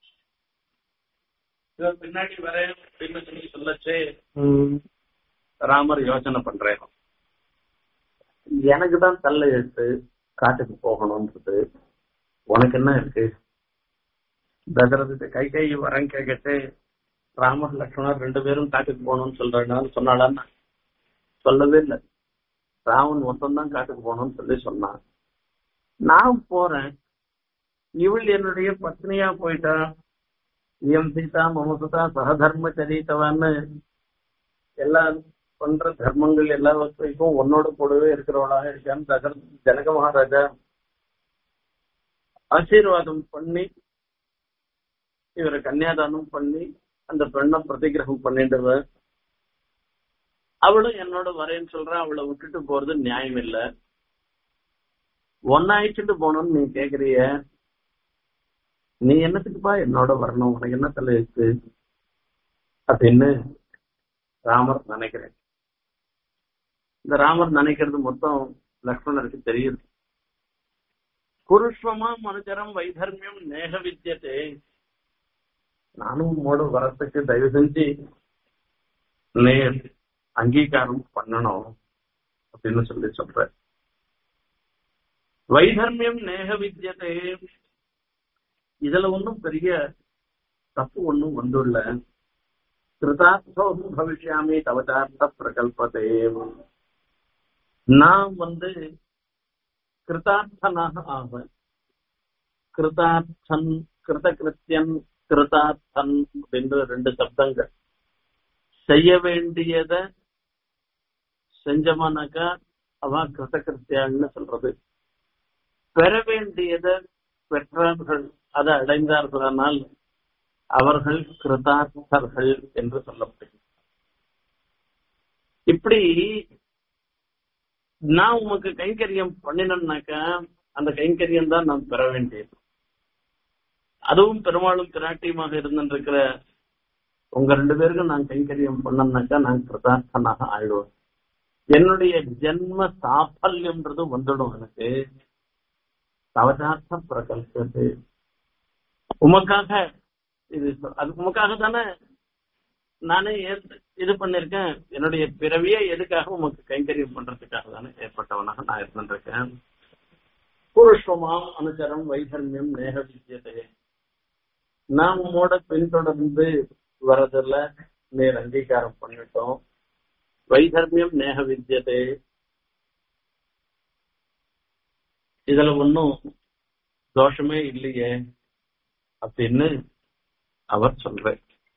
இவர் பின்னாடி வர அப்படின்னு சொல்லி சொல்லச்சே ராமர் யோசனை பண்றேன் எனக்கு தான் தள்ள எடுத்து காட்டுக்கு போகணும்ன்றது உனக்கு என்ன இருக்கு தசரதுக்கு கை கை வரம் கேட்கட்டு ராமர் லக்ஷ்மணர் ரெண்டு பேரும் காட்டுக்கு போகணும்னு சொல்றாங்க சொன்னாடான்னா சொல்லவே இல்லை ராவன் மொத்தம் தான் காட்டுக்கு போகணும்னு சொல்லி சொன்னான் நான் போறேன் இவள் என்னுடைய பத்னியா போயிட்டா எம் சீதா மமசுதா சகதர்ம சரித்தவான்னு எல்லா பண்ற தர்மங்கள் எல்லாவற்றையும் உன்னோட கூடவே இருக்கிறவளாக இருக்கான்னு தகர ஜனக மகாராஜா ஆசீர்வாதம் பண்ணி இவரை கன்னியாதானம் பண்ணி அந்த பெண்ணை பிரதிகிரகம் பண்ணிடுவ அவளும் என்னோட வரேன்னு சொல்றா அவளை விட்டுட்டு போறது நியாயம் இல்ல ஒன்னா அழிச்சுட்டு போகணும்னு நீ கேக்குறிய நீ என்னத்துக்குப்பா என்னோட வரணும் உனக்கு என்ன தலை இருக்கு அப்படின்னு ராமர் நினைக்கிறேன் இந்த ராமர் நினைக்கிறது மொத்தம் லக்ஷ்மணருக்கு தெரியுது குருஷ்வமா மனுச்சரம் வைதர்மியம் நேக வித்தியதே நானும் உம்மோட வரத்துக்கு தயவு செஞ்சு நேர் அங்கீகாரம் பண்ணணும் அப்படின்னு சொல்லி சொல்ற வைதர்மியம் நேக வித்தியதே இதுல ஒன்றும் பெரிய தப்பு ஒன்றும் வந்துள்ள கிருதார்த்தோ பவிஷ்யாமி தவச்சார்த்த பிரகல்பதே நான் வந்து கிருதார்த்தனாக ஆவேன் கிருதார்த்தன் கிருதகிருத்தியன் கிருதார்த்தன் அப்படின்னு ரெண்டு சப்தங்கள் செய்ய வேண்டியத செஞ்சமானாக்கா அவ கிருத்தகிருத்தியான்னு சொல்றது பெற வேண்டியத பெற்றார்கள் அதை அடைந்தார்களானால் அவர்கள் கிருதார்த்தர்கள் என்று சொல்லப்படுகிறது இப்படி நான் உமக்கு கைங்கரியம் பண்ணினேன்னாக்கா அந்த கைங்கரியம் தான் நான் பெற வேண்டியது அதுவும் பெருமாளும் பிராட்டியுமாக இருந்திருக்கிற உங்க ரெண்டு பேருக்கும் நான் கைங்கரியம் பண்ணனாக்கா நான் கிருதார்த்தனாக ஆயிடுவேன் என்னுடைய ஜென்ம சாஃபல்யம்ன்றது வந்துடும் எனக்கு தவசார்த்த பிரகல்பது உமக்காக இது அது உமக்காக தானே நானே இது பண்ணிருக்கேன் என்னுடைய பிறவியே எதுக்காக உமக்கு கைங்கரியம் பண்றதுக்காக தானே ஏற்பட்டவனாக நான் இருந்திருக்கேன் புருஷமாம் அனுச்சரம் வைதர்மியம் நேக வித்தியதே நான் உம்மோட பின்தொடர்ந்து வரதுல நேர் அங்கீகாரம் பண்ணிட்டோம் வைதர்மியம் நேக வித்தியதே இதுல ஒன்னும் தோஷமே இல்லையே அப்படின்னு அவர் சொல்ற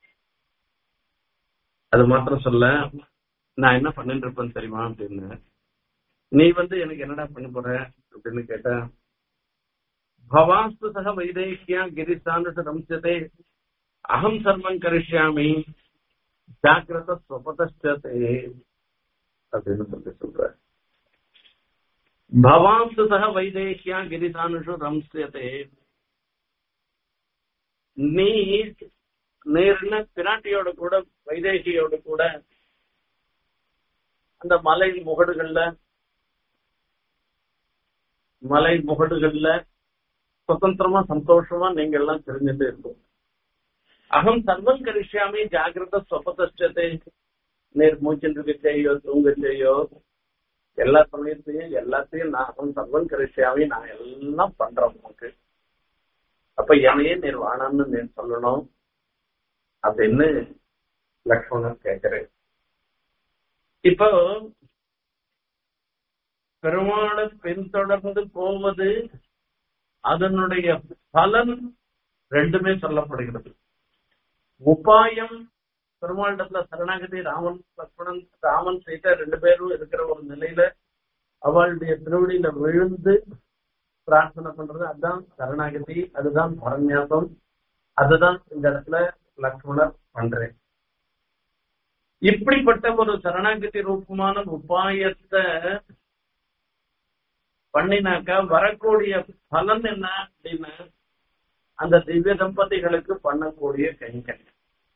அது மாத்திரம் சொல்ல நான் என்ன பண்ணிட்டு இருப்பேன் தெரியுமா அப்படின்னு நீ வந்து எனக்கு என்னடா பண்ண போற அப்படின்னு கேட்டா பவாஸ்து சக வைதேகியா கிரிசாண்டு ரம்சதே அகம் சர்வம் கரிஷ்யாமி ஜாக்கிரத ஸ்வபதே அப்படின்னு சொல்லி சொல்ற பவாம்சு சக வைதேகியா கிரிதானுஷு ரம்சியதே நீ நேர்ல பிராட்டியோட கூட வைதேகியோட கூட அந்த மலை முகடுகள்ல மலை முகடுகள்ல சுதந்திரமா சந்தோஷமா நீங்க எல்லாம் தெரிஞ்சுட்டு இருக்கும் அகம் சர்வம் கரிஷ்யாமி ஜாகிரத சொபதஷ்டத்தை நேர் மூச்சுட்டு செய்யோ தூங்க செய்யோ எல்லா சமயத்தையும் எல்லாத்தையும் நான் அகம் சர்வம் கரிஷ்யாமி நான் எல்லாம் பண்றேன் உனக்கு அப்ப என்னையே நீர் வானான்னு நீர் சொல்லணும் அப்படின்னு லக்ஷ்மணன் கேட்கிறேன் இப்போ பெருமாளை பின்தொடர்ந்து போவது அதனுடைய பலன் ரெண்டுமே சொல்லப்படுகிறது உபாயம் பெருமாளிடத்துல சரணாகதி ராமன் லக்ஷ்மணன் ராமன் சீதா ரெண்டு பேரும் இருக்கிற ஒரு நிலையில அவளுடைய திருவடியில விழுந்து பிரார்த்தனை பண்றது அதுதான் சரணாகதி அதுதான் பரநியாசம் அதுதான் இந்த இடத்துல லக்ஷ்மணர் பண்றேன் இப்படிப்பட்ட ஒரு சரணாகதி ரூபமான உபாயத்தை பண்ணினாக்கா வரக்கூடிய பலன் என்ன அப்படின்னா அந்த திவ்ய தம்பதிகளுக்கு பண்ணக்கூடிய கைங்கரியம்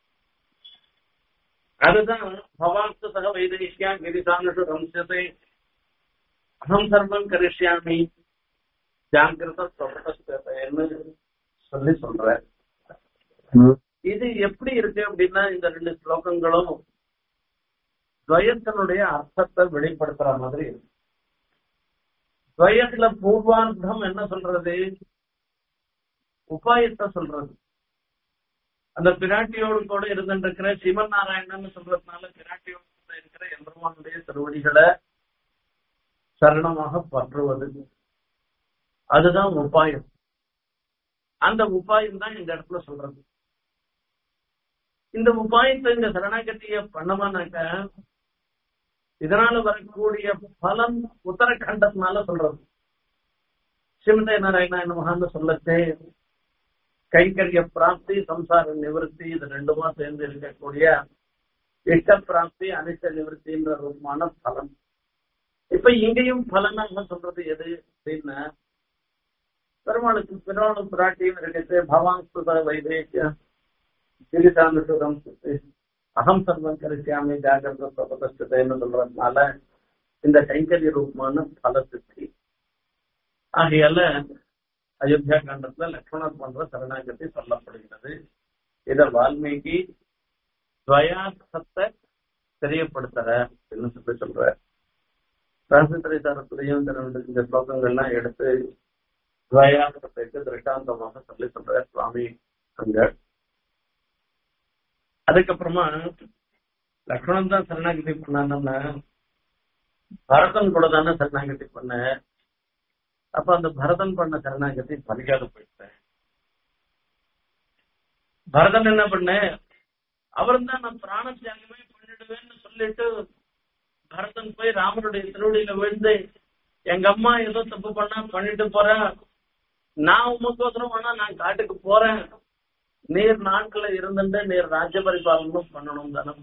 அதுதான் பவாஸ்து சக வைதேஷ்யா கிரிசானுஷு ரம்சத்தை அகம் சர்வம் கரிஷ்யாமி ஜாகிரத சொப்பன்னு சொல்லி சொல்ற இது எப்படி இருக்கு அப்படின்னா இந்த ரெண்டு ஸ்லோகங்களும் துவயத்தினுடைய அர்த்தத்தை வெளிப்படுத்துற மாதிரி இருக்கு துவயத்துல பூர்வார்த்தம் என்ன சொல்றது உபாயத்தை சொல்றது அந்த பிராட்டியோடு கூட இருந்துருக்கிற சிவன் நாராயணன் சொல்றதுனால பிராட்டியோடு கூட இருக்கிற எம்பெருமானுடைய திருவடிகளை சரணமாக பற்றுவது அதுதான் உபாயம் அந்த உபாயம் தான் இந்த இடத்துல சொல்றது இந்த உபாயத்தை இந்த சரணாகதிய பண்ணமானாக்க இதனால வரக்கூடிய பலன் உத்தரகண்டத்தினால சொல்றது சிவந்தே நாராயணா மகான்னு சொல்லச்சே கைங்கரிய பிராப்தி சம்சார நிவர்த்தி இது ரெண்டுமா சேர்ந்து இருக்கக்கூடிய இஷ்ட பிராப்தி அனிஷ்ட நிவர்த்தின்ற ரூபமான பலன் இப்ப இங்கேயும் பலனாக சொல்றது எது அப்படின்னா பெருமாளுக்கு பெருமாளும் பிராட்டியும் இருக்கிறது பவான்ஸ்துத வைதேசிய கிரிசானுசுரம் அகம் சர்வம் கரிசியாமி ஜாகிரத பிரபதஷ்டத்தைன்னு சொல்றதுனால இந்த கைங்கரிய ரூபமான பல சித்தி ஆகையால அயோத்தியா காண்டத்துல லக்ஷ்மணர் பண்ற சரணாகதி சொல்லப்படுகிறது இத வால்மீகி துவயார்த்தத்தை தெரியப்படுத்துற அப்படின்னு சொல்லி சொல்ற ராசித்திரைசாரத்திலையும் இந்த ரெண்டு இந்த ஸ்லோகங்கள்லாம் எடுத்து துவயார்த்தத்துக்கு திருஷ்டாந்தமாக சொல்லி சொல்ற சுவாமி அங்க அதுக்கப்புறமா லக்ஷ்மணன் தான் சரணாகதி பண்ணான்னா பரதன் கூட தானே சரணாகதி பண்ண அப்ப அந்த பரதன் பண்ண சரணாகதி பலிக்காத போயிட்டேன் பரதன் என்ன பண்ண அவர் தான் நான் பிராண தியாகமே பண்ணிடுவேன்னு சொல்லிட்டு பரதன் போய் ராமனுடைய திருவடியில விழுந்து எங்க அம்மா ஏதோ தப்பு பண்ணா பண்ணிட்டு போறா நான் உமக்கோசரம் வேணா நான் காட்டுக்கு போறேன் நீர் நாட்களை இருந்துட்டு நீர் ராஜ்ய பரிபாலனும் பண்ணணும் தானே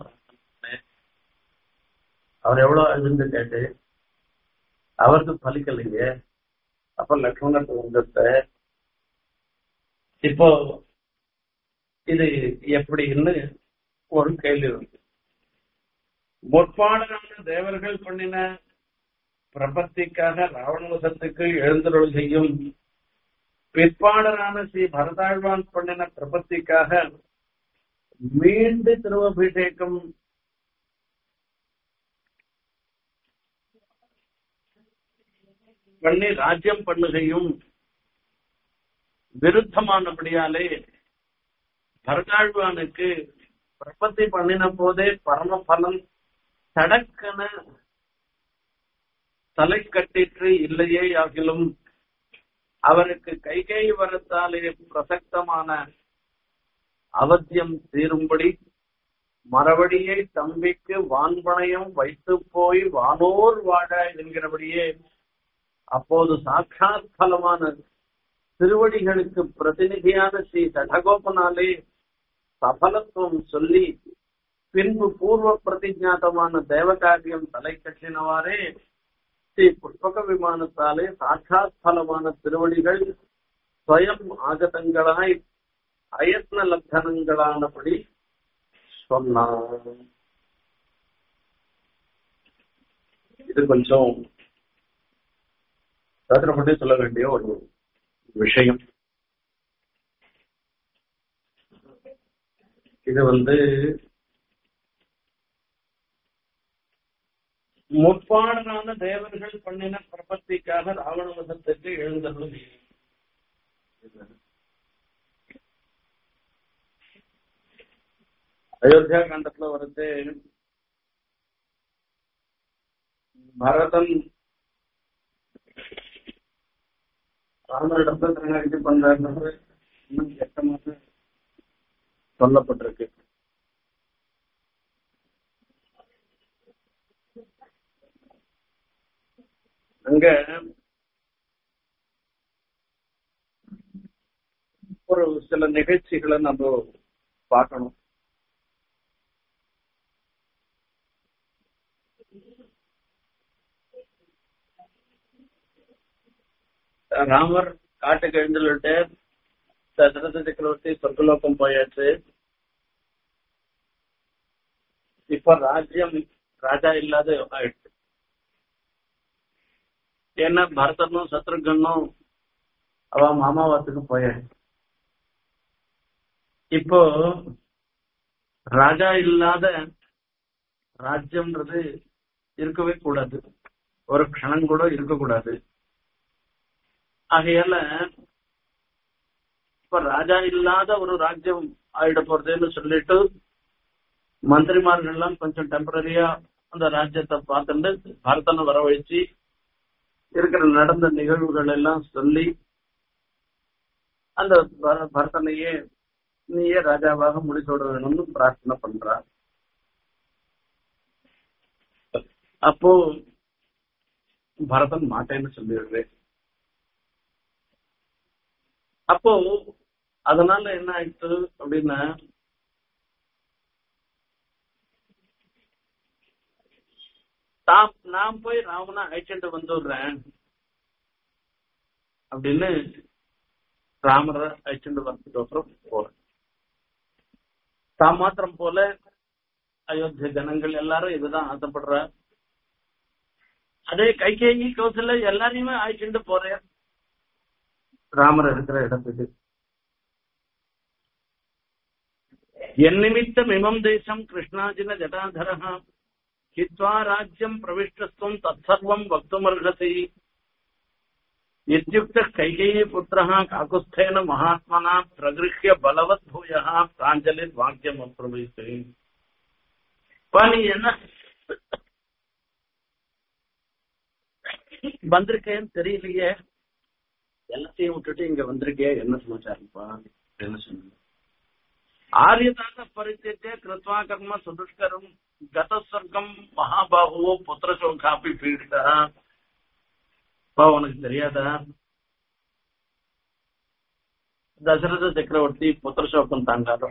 அவர் எவ்வளவு அழுந்து கேட்டு அவருக்கு பலிக்கலைங்க அப்ப லக்ஷ்மணர் உங்கத்த இப்போ இது எப்படின்னு ஒரு கேள்வி வந்து முற்பாடலான தேவர்கள் பண்ணின பிரபத்திக்காக ராவணவசத்துக்கு எழுந்தருள் செய்யும் பிற்பாடலான ஸ்ரீ பரதாழ்வான் பண்ணின பிரபத்திக்காக மீண்டு திருவபிஷேகம் பண்ணி ராஜ்யம் பண்ணுகையும் விருத்தமானபடியாலே பரதாழ்வானுக்கு பிரபத்தி பண்ணின போதே பரம பலன் தடக்கன தலை கட்டிற்று இல்லையே ஆகிலும் அவருக்கு கைகை வரத்தாலே பிரசக்தமான அவத்தியம் தீரும்படி மறுபடியே தம்பிக்கு வான்பணையம் வைத்து போய் வானோர் வாழ என்கிறபடியே அப்போது சாட்சாத் பலமான திருவடிகளுக்கு பிரதிநிதியான ஸ்ரீ சடகோபனாலே சபலத்துவம் சொல்லி பின்பு பூர்வ பிரதிஜாத்தமான தேவகாரியம் தலை கட்டினவாறே ஸ்ரீ புஷ்பக விமானத்தாலே சாட்சாத் பலமான திருவடிகள் ஸ்வயம் ஆகதங்களாய் அயத்ன லக்னங்களானபடி சொன்னான் இது கொஞ்சம் பற்றி சொல்ல வேண்டிய ஒரு விஷயம் இது வந்து முற்பாடலான தேவர்கள் பண்ணின பிரபத்திக்காக ராவண வதத்துக்கு எழுந்தருளும் அயோத்தியா காண்டத்துல வருது பரதன் ராமரிடத்துல திருநாட்டி பண்றாரு இன்னும் கெட்டமாக சொல்லப்பட்டிருக்கு அங்க ஒரு சில நிகழ்ச்சிகளை நம்ம பார்க்கணும் ராமர் காட்டுக்கு எழுந்துட்டு தசரத சக்கரவர்த்தி சொர்க்கலோகம் போயாச்சு இப்ப ராஜ்யம் ராஜா இல்லாத ஆயிடுச்சு ஏன்னா பரதனும் சத்ருகனும் அவ மாமாவாத்துக்கு போயாச்சு இப்போ ராஜா இல்லாத ராஜ்யம்ன்றது இருக்கவே கூடாது ஒரு க்ஷணம் கூட இருக்கக்கூடாது ஆகையால இப்ப ராஜா இல்லாத ஒரு ராஜ்யம் ஆயிட போறதுன்னு சொல்லிட்டு மந்திரிமார்கள் எல்லாம் கொஞ்சம் டெம்பரரியா அந்த ராஜ்யத்தை பார்த்துட்டு பரதனை வரவழைச்சு இருக்கிற நடந்த நிகழ்வுகள் எல்லாம் சொல்லி அந்த பர- பரதனையே நீயே ராஜாவாக முடிசூட வேணும்னு பிரார்த்தனை பண்றார் அப்போ பரதன் மாட்டேன்னு சொல்லிடுறேன் அப்போ அதனால என்ன ஆயிடுச்சு அப்படின்னா தாம் நான் போய் ராவணா அழைச்சிட்டு வந்துடுறேன் அப்படின்னு ராமரை அழைச்சிட்டு வந்ததுக்கு அப்புறம் போறேன் தாம் மாத்திரம் போல அயோத்திய ஜனங்கள் எல்லாரும் இதுதான் ஆசைப்படுற அதே கைகேயி கௌசல்யா எல்லாரையுமே அழைச்சிட்டு போறேன் ராமர் இருக்கிற இடத்துக்கு என் நிமித்தம் இமம் தேசம் கிருஷ்ணாஜின ஜடாதர ஹித்வா ராஜ்யம் பிரவிஷ்டஸ்துவம் தத்சர்வம் வக்துமர்ஹசி இத்யுக்த கைகேயி புத்திரः காகுஸ்தேன மகாத்மனா பிரகிருஹ்ய பலவத் பூயः பிராஞ்சலிர் வாக்கியம் அப்ரவீத்து பா நீ என்ன வந்திருக்கேன்னு தெரியலையே எல்லாத்தையும் விட்டுட்டு இங்க வந்திருக்கே என்ன சமாச்சாரம்ப்பா என்ன சொன்ன ஆரியதான பரித்தியத்தே கிருத்வா கர்ம சுதுஷ்கரம் கதஸ்வர்க்கம் மகாபாகுவோ புத்திர சோகாப்பி பீடிதா பா உனக்கு தெரியாதா தசரத சக்கரவர்த்தி புத்திர சோகம் தாண்டாரோ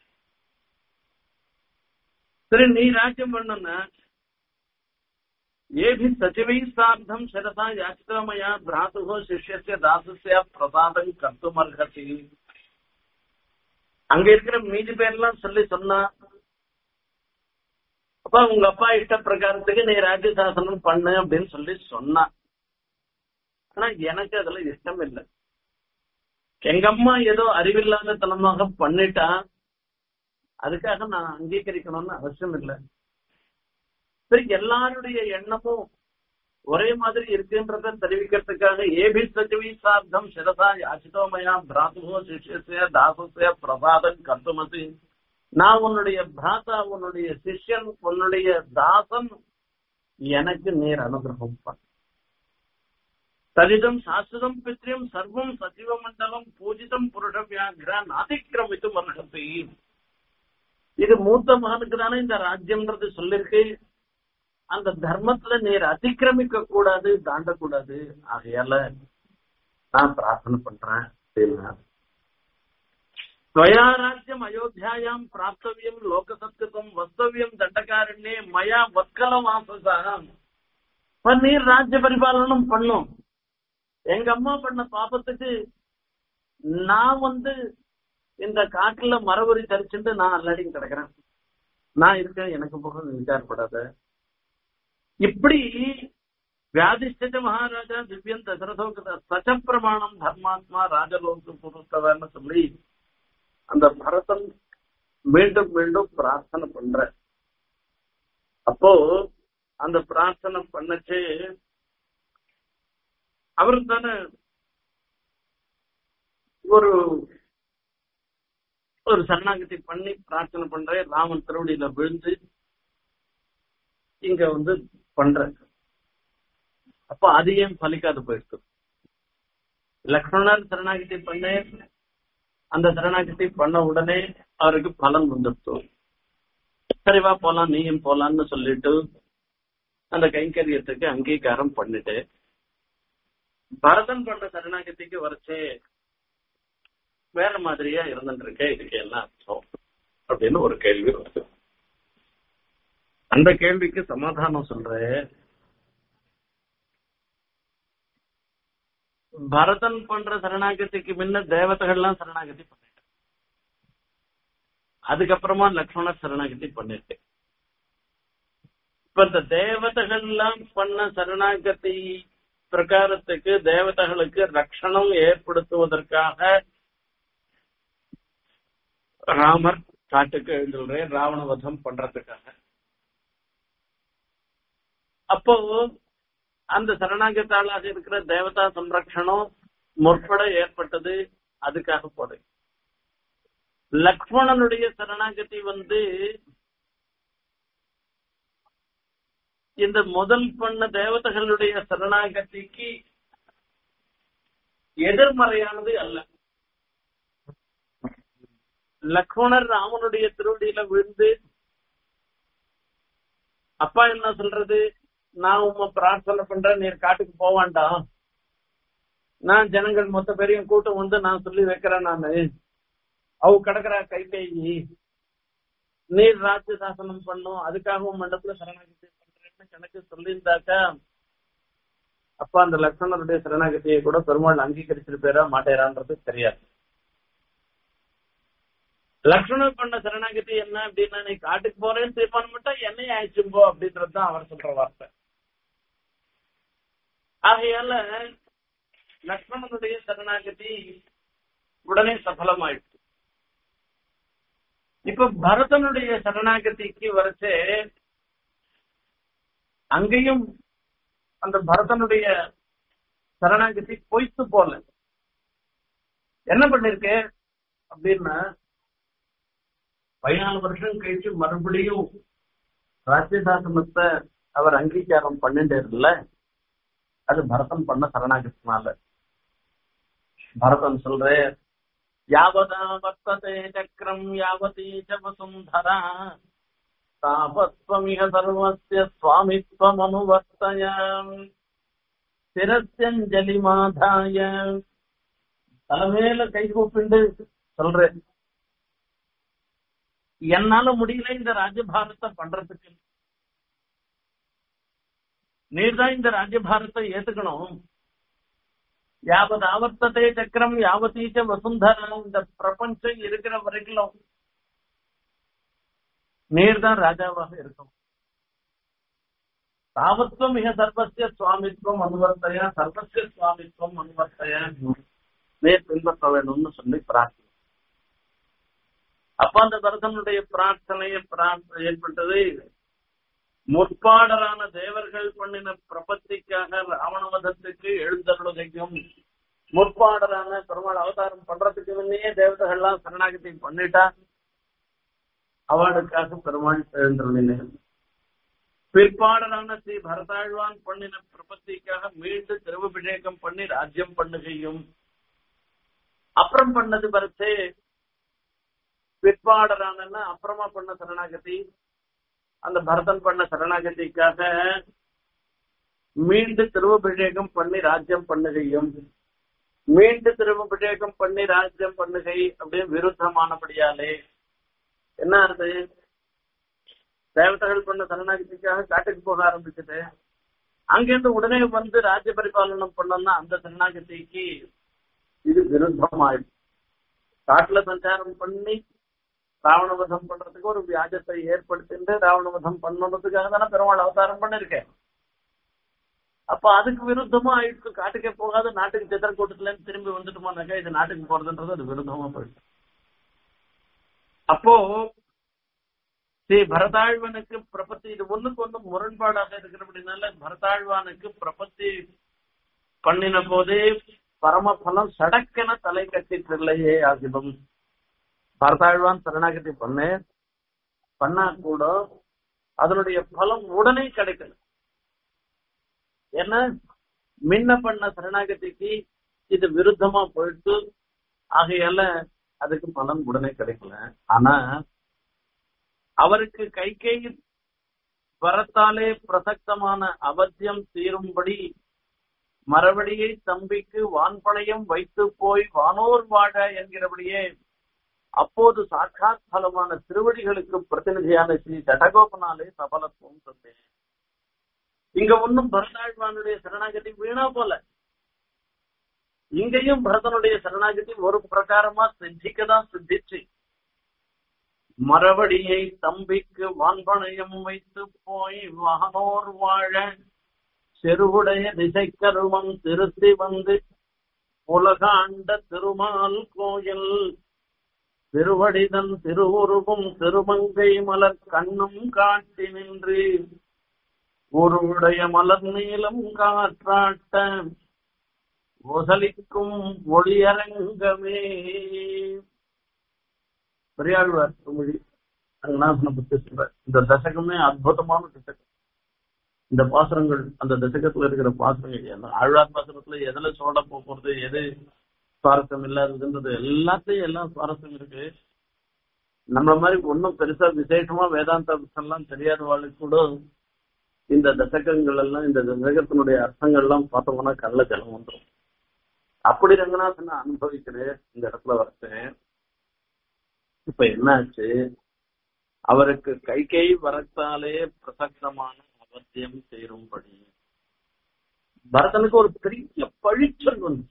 சரி நீ ராஜ்யம் பண்ணுன ஏபி சச்சிவை சார்த்தம் சிரசா யாச்சிதமயா பிராத்துகோ சிஷ்யசிய தாசஸ்ய பிரசாதம் கர்த்தும் அர்ஹசி அங்க இருக்கிற மீதி பேர்லாம் சொல்லி சொன்னா அப்ப உங்க அப்பா இஷ்ட பிரகாரத்துக்கு நீ ராஜ்ய சாசனம் பண்ணு அப்படின்னு சொல்லி சொன்னா ஆனா எனக்கு அதுல இஷ்டம் இல்லை எங்க அம்மா ஏதோ அறிவில்லாத தனமாக பண்ணிட்டா அதுக்காக நான் அங்கீகரிக்கணும்னு அவசியம் இல்லை சரி எல்லாருடைய எண்ணமும் ஒரே மாதிரி இருக்குன்றத தெரிவிக்கிறதுக்காக ஏபி சச்சிவி சார்த்தம் சிரசா யாசிதோமயா பிராத்துவோ சிஷ்யசிய தாசசிய பிரசாதன் கத்துமசி நான் உன்னுடைய பிராத்தா உன்னுடைய சிஷ்யன் உன்னுடைய தாசன் எனக்கு நீர் அனுகிரகம் பண்ண தரிதம் சாஸ்திரம் பித்ரியம் சர்வம் சச்சிவ மண்டலம் பூஜிதம் புருஷ வியாகிர நாதிக்கிரமித்து மர்ஹசி இது மூத்த மகனுக்கு தானே இந்த ராஜ்யம்ன்றது சொல்லிருக்கு அந்த தர்மத்துல நீர் அதிக்கிரமிக்க கூடாது தாண்டக்கூடாது ஆகையால நான் பிரார்த்தனை பண்றேன் அப்படின்னா त्वया राज्यम् अयोध्यायाम् प्राप्तव्यम् लोकसत्कृतम् वस्तव्यम् दण्डकारण्ये मया वत्कलवाससः நீர் ராஜ்ய பரிபாலனம் பண்ணும் எங்க அம்மா பண்ண பாப்பத்துக்கு நான் வந்து இந்த காட்டுல மரபுரி தரிச்சுட்டு நான் அல்லாடியும் கிடக்குறேன் நான் இருக்கேன் எனக்கு போக விசாரப்படாத இப்படி வியாதிஷ்ட மகாராஜா திவ்யன் தசரதோக சச்ச பிரமாணம் தர்மாத்மா ராஜலோக புருத்தவன்னு சொல்லி அந்த பரதன் மீண்டும் மீண்டும் பிரார்த்தனை பண்ற அப்போ அந்த பிரார்த்தனை பண்ணச்சு அவரு தானே ஒரு ஒரு சரணாகதி பண்ணி பிரார்த்தனை பண்ற ராமன் திருவடியில விழுந்து இங்க வந்து பண்ற அப்ப அது ஏன் பலிக்காது போயிருக்கு லக்ஷ்மணர் சரணாகதி பண்ண அந்த சரணாகதி பண்ண உடனே அவருக்கு பலன் வந்துடுச்சு சரிவா போலாம் நீயும் போலான்னு சொல்லிட்டு அந்த கைங்கரியத்துக்கு அங்கீகாரம் பண்ணிட்டு பரதன் பண்ண சரணாகதிக்கு வரைச்சே வேற மாதிரியா இருந்துட்டு இருக்க இதுக்கு என்ன அர்த்தம் அப்படின்னு ஒரு கேள்வி வருது அந்த கேள்விக்கு சமாதானம் சொல்றேன் பரதன் பண்ற சரணாகதிக்கு முன்ன தேவதைகள்லாம் சரணாகதி பண்ணிட்டேன் அதுக்கப்புறமா லக்ஷ்மணர் சரணாகதி பண்ணிருக்கேன் இப்ப இந்த தேவதைகள்லாம் பண்ண சரணாகதி பிரகாரத்துக்கு தேவதைகளுக்கு ரட்சணம் ஏற்படுத்துவதற்காக ராமர் காட்டுக்கு எழுந்துள்றேன் ராவண வதம் பண்றதுக்காக அப்போ அந்த சரணாகத்தாளாக இருக்கிற தேவதா சம்ரக்ஷணம் முற்பட ஏற்பட்டது அதுக்காக போது லக்ஷ்மணனுடைய சரணாகதி வந்து இந்த முதல் பண்ண தேவதைகளுடைய சரணாகதிக்கு எதிர்மறையானது அல்ல லக்ஷ்மணர் ராமனுடைய திருவடியில விழுந்து அப்பா என்ன சொல்றது நான் உங்க பிரார்த்தனை பண்றேன் நீர் காட்டுக்கு போவான்டாம் நான் ஜனங்கள் மொத்த பேரையும் கூட்டம் வந்து நான் சொல்லி வைக்கிறேன் நானு அவ கிடக்குற கைப்பேயி நீர் ராஜ்ய சாசனம் பண்ணும் அதுக்காகவும் மண்டபத்துல சரணாகதி பண்றேன்னு கணக்கு சொல்லியிருந்தாக்கா அப்பா அந்த லக்ஷ்மணருடைய சரணாகதியை கூட பெருமாள் அங்கீகரிச்சிருப்பேரா மாட்டேறான்றது தெரியாது லக்ஷ்மணர் பண்ண சரணாகதி என்ன அப்படின்னா நீ காட்டுக்கு போறேன்னு தீர்மானம் மட்டும் என்னையும் ஆயிடுச்சும்போ அப்படின்றது தான் அவர் சொல்ற வார்த்தை ஆகையால லக்ஷ்மணனுடைய சரணாகதி உடனே சஃலமாயிடுச்சு இப்ப பரதனுடைய சரணாகதிக்கு வரைச்சே அங்கேயும் அந்த பரதனுடைய சரணாகதி பொய்த்து போல என்ன பண்ணிருக்கு அப்படின்னா பதினாலு வருஷம் கழிச்சு மறுபடியும் ராஜ்யசாசனத்தை அவர் அங்கீகாரம் பண்ணிட்டு அது பரதன் பண்ண சரணாகத்தினால பரதன் சொல்ற யாவதா வர்த்ததே சக்கரம் யாவதீ ச வசுந்தரா தாபத்வமிக சர்வஸ்ய சுவாமித்வம் அனுவர்த்தய சிரஸ்யஞ்சலி மாதாய தலைமையில கை கூப்பிண்டு சொல்றேன் என்னால முடியல இந்த ராஜபாரத்தை பண்றதுக்கு நீர்தான் இந்த ராஜபாரத்தை ஏத்துக்கணும் யாவது ஆவர்த்தத்தை சக்கரம் யாவத்தீச்ச வசுந்தரா இந்த பிரபஞ்சம் இருக்கிற வரைக்கும் நீர் தான் ராஜாவாக இருக்கும் தாவத்வம் மிக சர்வசிய சுவாமித்வம் அனுவர்த்தையா சர்வசிய சுவாமித்வம் அனுவர்த்தையா நேர் பின்பற்ற வேணும்னு சொல்லி பிரார்த்தனை அப்ப அந்த பரதனுடைய பிரார்த்தனையை ஏற்பட்டது முற்பாடரான தேவர்கள் பண்ணின பிரபத்திக்காக ராவணவதத்துக்கு எழுந்தருளுகையும் முற்பாடரான பெருமாள் அவதாரம் பண்றதுக்கு முன்னே தேவதைகள்லாம் சரணாகதி பண்ணிட்டா அவளுக்காக பெருமாள் எழுந்தருளினேன் பிற்பாடரான ஸ்ரீ பரதாழ்வான் பண்ணின பிரபத்திக்காக மீண்டும் திருவபிஷேகம் பண்ணி ராஜ்யம் பண்ணுகையும் அப்புறம் பண்ணது பரத்தே பிற்பாடரான அப்புறமா பண்ண சரணாகதி அந்த பரதன் பண்ண சரணாகதிக்காக மீண்டும் திருவபிஷேகம் பண்ணி ராஜ்யம் பண்ணுகையும் மீண்டும் திருவபிஷேகம் பண்ணி ராஜ்யம் பண்ணுகை அப்படின்னு விருத்தமானபடியாலே என்ன ஆறுது தேவதைகள் பண்ண சரணாகதிக்காக காட்டுக்கு போக ஆரம்பிச்சுட்டு அங்கிருந்து உடனே வந்து ராஜ்ய பரிபாலனம் பண்ணோம்னா அந்த சரணாகதிக்கு இது விருத்தமாயிடுச்சு காட்டுல சஞ்சாரம் பண்ணி ராவணவதம் பண்றதுக்கு ஒரு வியாஜத்தை ஏற்படுத்திட்டு ராவணவதம் பண்ணுறதுக்காக தானே பெருமாள் அவதாரம் பண்ணிருக்கேன் அப்ப அதுக்கு விருத்தமா ஆயிடுச்சு காட்டுக்கே போகாத நாட்டுக்கு சித்திரக்கூட்டத்துல இருந்து திரும்பி வந்துட்டுமானாக்கா இது நாட்டுக்கு போறதுன்றது அது விருத்தமா போயிடுச்சு அப்போ ஸ்ரீ பரதாழ்வனுக்கு பிரபத்தி இது ஒண்ணுக்கு ஒண்ணு முரண்பாடாக இருக்கிறபடினால பரதாழ்வானுக்கு பிரபத்தி பண்ணின போதே பரமபலம் சடக்கென தலை கட்டிட்டில்லையே ஆகிடும் பரதாழ்வான் சரணாகதி பண்ண பண்ணா கூட அதனுடைய பலம் உடனே கிடைக்கல ஏன்னா முன்ன பண்ண சரணாகதிக்கு இது விருத்தமா போயிட்டு ஆகையால அதுக்கு பலன் உடனே கிடைக்கல ஆனா அவருக்கு கைகை வரத்தாலே பிரசக்தமான அவத்தியம் தீரும்படி மறுபடியை தம்பிக்கு வான்பணையம் வைத்து போய் வானோர் வாழ என்கிறபடியே அப்போது சாட்சாத் பலமான திருவடிகளுக்கு பிரதிநிதியான ஸ்ரீ ஜடகோபனாலே சபலத்துவம் சொன்னேன் இங்க ஒன்னும் பரதாழ்வானுடைய சரணாகதி வீணா போல இங்கேயும் பரதனுடைய சரணாகதி ஒரு பிரகாரமா சித்திக்கதான் சித்திச்சு மறுபடியை தம்பிக்கு வான்பணையம் வைத்து போய் வானோர் வாழ செருவுடைய திசைக்கருவம் திருத்தி வந்து உலகாண்ட திருமால் கோயில் திருவடிதன் திருவுருவும் திருமங்கை மலர் கண்ணும் காட்டி நின்று ஒருவுடைய மலர் நீளம் காற்றாட்ட ஒசலிக்கும் ஒளியரங்கமே பெரியாழ்வார் மொழி ரங்கநாதனை பத்தி சொல்ற இந்த தசகமே அற்புதமான தசகம் இந்த பாசுரங்கள் அந்த தசகத்துல இருக்கிற பாசுரங்கள் எல்லாம் ஆழ்வார் பாசுரத்துல எதுல சோட போறது எது சுவாரஸ்யம் இல்லாததுன்றது எல்லாத்தையும் எல்லாம் சுவாரஸ்யம் இருக்கு நம்மள மாதிரி ஒன்றும் பெருசா விசேஷமா வேதாந்த எல்லாம் தெரியாதவாளுக்கு கூட இந்த தசகங்கள் எல்லாம் இந்த தசகத்தினுடைய அர்த்தங்கள் எல்லாம் பார்த்தோம்னா கல்ல ஜலம் வந்துடும் அப்படி ரங்கநாதனை அனுபவிக்கிறேன் இந்த இடத்துல வரச்சேன் இப்ப என்னாச்சு அவருக்கு கை கை வரத்தாலே பிரசக்தமான அவசியம் சேரும்படி பரதனுக்கு ஒரு பெரிய பழிச்சொல் வந்து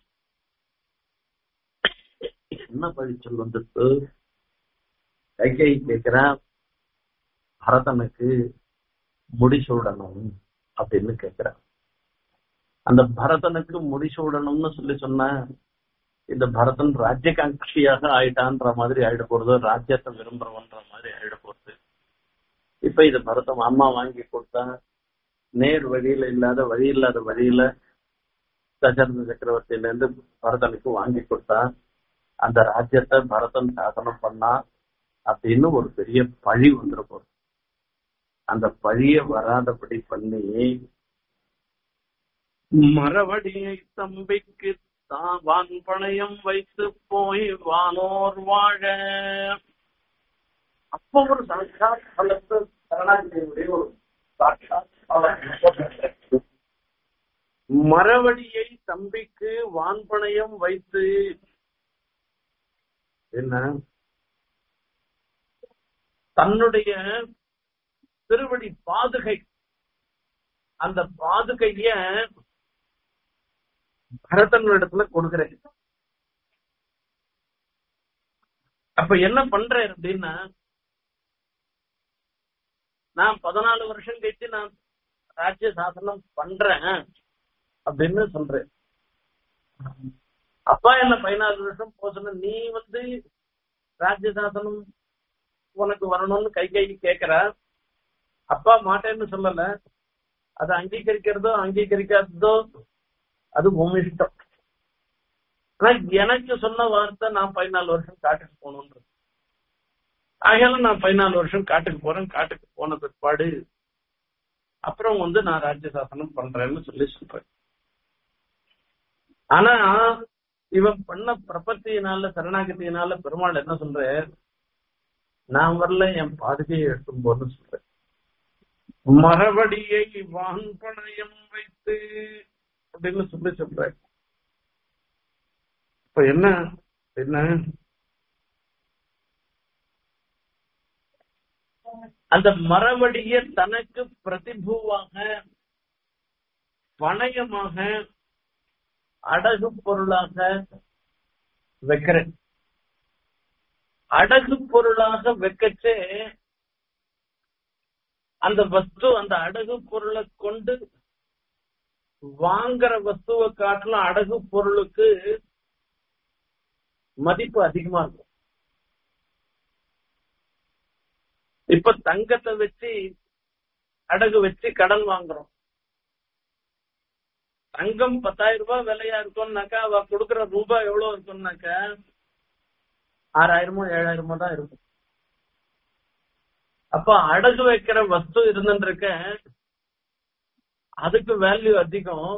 என்ன பழிச்சொல் வந்துட்டு கை கை கேட்கிறான் பரதனுக்கு முடிசூடணும் அப்படின்னு கேட்கிறான் அந்த பரதனுக்கு முடிசூடணும்னு சொல்லி சொன்ன இந்த பரதன் ராஜ்யகாட்சியாக ஆயிட்டான்ற மாதிரி ஆயிட போறது ராஜ்யத்தை விரும்புறவன்ற மாதிரி ஆயிட போறது இப்ப இது பரதம் அம்மா வாங்கி கொடுத்தா நேர் வழியில இல்லாத வழி இல்லாத வழியில தசரத சக்கரவர்த்தியில இருந்து பரதனுக்கு வாங்கி கொடுத்தா அந்த ராஜ்யத்தை பரதன் சாசனம் பண்ணா அப்படின்னு ஒரு பெரிய பழி வந்துட போகுது அந்த பழிய வராதபடி பண்ணி மரவடியை தம்பிக்கு தான் வான் பணையம் வைத்து போய் வானோர் வாழ அப்ப ஒரு சாட்சாத் பலத்து சரணாகியுடைய ஒரு சாட்சாத் பலம். மரவடியை தம்பிக்கு வான்பணையம் வைத்து என்ன தன்னுடைய திருவடி பாதுகை அந்த பாதுகைய பரதன் இடத்துல கொடுக்கிறேன் அப்ப என்ன பண்றேன் அப்படின்னா நான் பதினாலு வருஷம் கழிச்சு நான் ராஜ்ய சாசனம் பண்றேன் அப்படின்னு சொல்றேன் அப்பா என்ன பதினாலு வருஷம் போசன நீ வந்து ராஜ்ய சாசனம் உனக்கு வரணும்னு கை கை கேக்குற அப்பா மாட்டேன்னு சொல்லல அதை அங்கீகரிக்கிறதோ அங்கீகரிக்காததோ அது உன் இஷ்டம் ஆனா எனக்கு சொன்ன வார்த்தை நான் பதினாலு வருஷம் காட்டுக்கு போகணுன்றது ஆகையால நான் பதினாலு வருஷம் காட்டுக்கு போறேன் காட்டுக்கு போன பிற்பாடு அப்புறம் வந்து நான் ராஜ்ய சாசனம் பண்றேன்னு சொல்லி சொல்றேன் ஆனா இவன் பண்ண பிரபத்தியினால சரணாகதியினால பெருமாள் என்ன சொல்ற நான் வரல என் பாதுகையை எடுக்கும் போதுன்னு சொல்றேன் மரவடியை வான்பணையம் வைத்து அப்படின்னு சொல்லி சொல்றேன் இப்ப என்ன என்ன அந்த மரவடிய தனக்கு பிரதிபூவாக பணயமாக அடகு பொருளாக வைக்கிறேன் அடகு பொருளாக வைக்கச்சே அந்த வஸ்து அந்த அடகு பொருளை கொண்டு வாங்குற வஸ்துவை காட்டிலும் அடகு பொருளுக்கு மதிப்பு அதிகமா இருக்கும் இப்ப தங்கத்தை வச்சு அடகு வச்சு கடன் வாங்குறோம் தங்கம் பத்தாயிரம் ரூபாய் விலையா இருக்கும்னாக்கா அவ கொடுக்கற ரூபாய் எவ்வளவு இருக்கும்னாக்கா ஆறாயிரமோ ஏழாயிரமோ தான் இருக்கும் அப்ப அடகு வைக்கிற வஸ்து இருந்துருக்க அதுக்கு வேல்யூ அதிகம்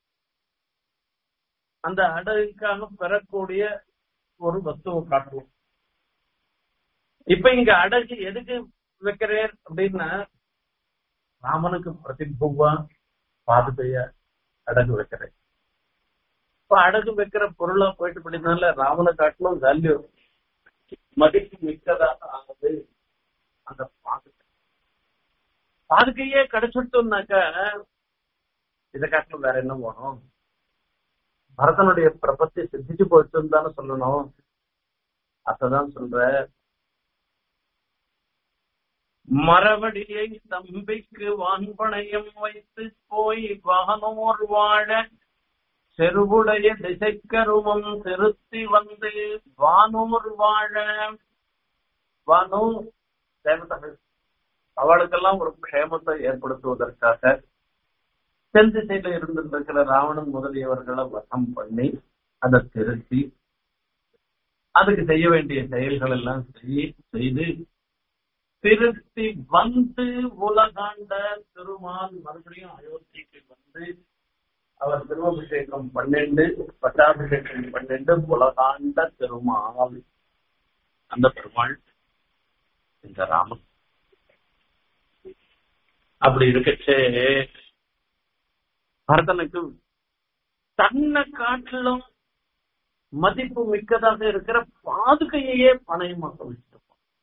அந்த அடகுக்காக பெறக்கூடிய ஒரு வஸ்துவை காட்டுவோம் இப்ப இங்க அடகு எதுக்கு வைக்கிறேன் அப்படின்னா ராமனுக்கு பிரதிபுவா பாதுகைய அடகு வைக்கிறேன் இப்ப அடகு வைக்கிற பொருளா போயிட்டு படினால ராமனை காட்டிலும் வேல்யூ மதிப்பு மிக்கதாக ஆகுது அந்த பாதுகை பாதுகையே கிடைச்சிட்டோம்னாக்க இதை காட்டிலும் வேற என்ன வேணும் பரதனுடைய பிரபத்தி சித்திச்சு போச்சுன்னு தானே சொல்லணும் அதான் சொல்ற மரவடியை தம்பிக்கு வான்பணையம் வைத்து போய் வானோர் வாழ செருவுடைய திசைக்கருமம் திருத்தி வந்து வானோர் வாழ வானோ தேவதர்கள் அவளுக்கெல்லாம் ஒரு க்ஷேமத்தை ஏற்படுத்துவதற்காக தென் திசையில இருந்திருக்கிற ராவணன் முதலியவர்களை வசம் பண்ணி அதை திருத்தி அதுக்கு செய்ய வேண்டிய செயல்கள் எல்லாம் செய்து திருத்தி வந்து உலகாண்ட திருமால் மறுபடியும் அயோத்திக்கு வந்து அவர் திருவபிஷேகம் பன்னெண்டு பட்டாபிஷேகம் பன்னெண்டு உலகாண்ட திருமால் அந்த பெருமாள் இந்த ராமன் அப்படி இருக்கச்சே பரதனுக்கு தன்னை காட்டிலும் மதிப்பு மிக்கதாக இருக்கிற பாதுகையே பணயமாக வச்சிருப்பான்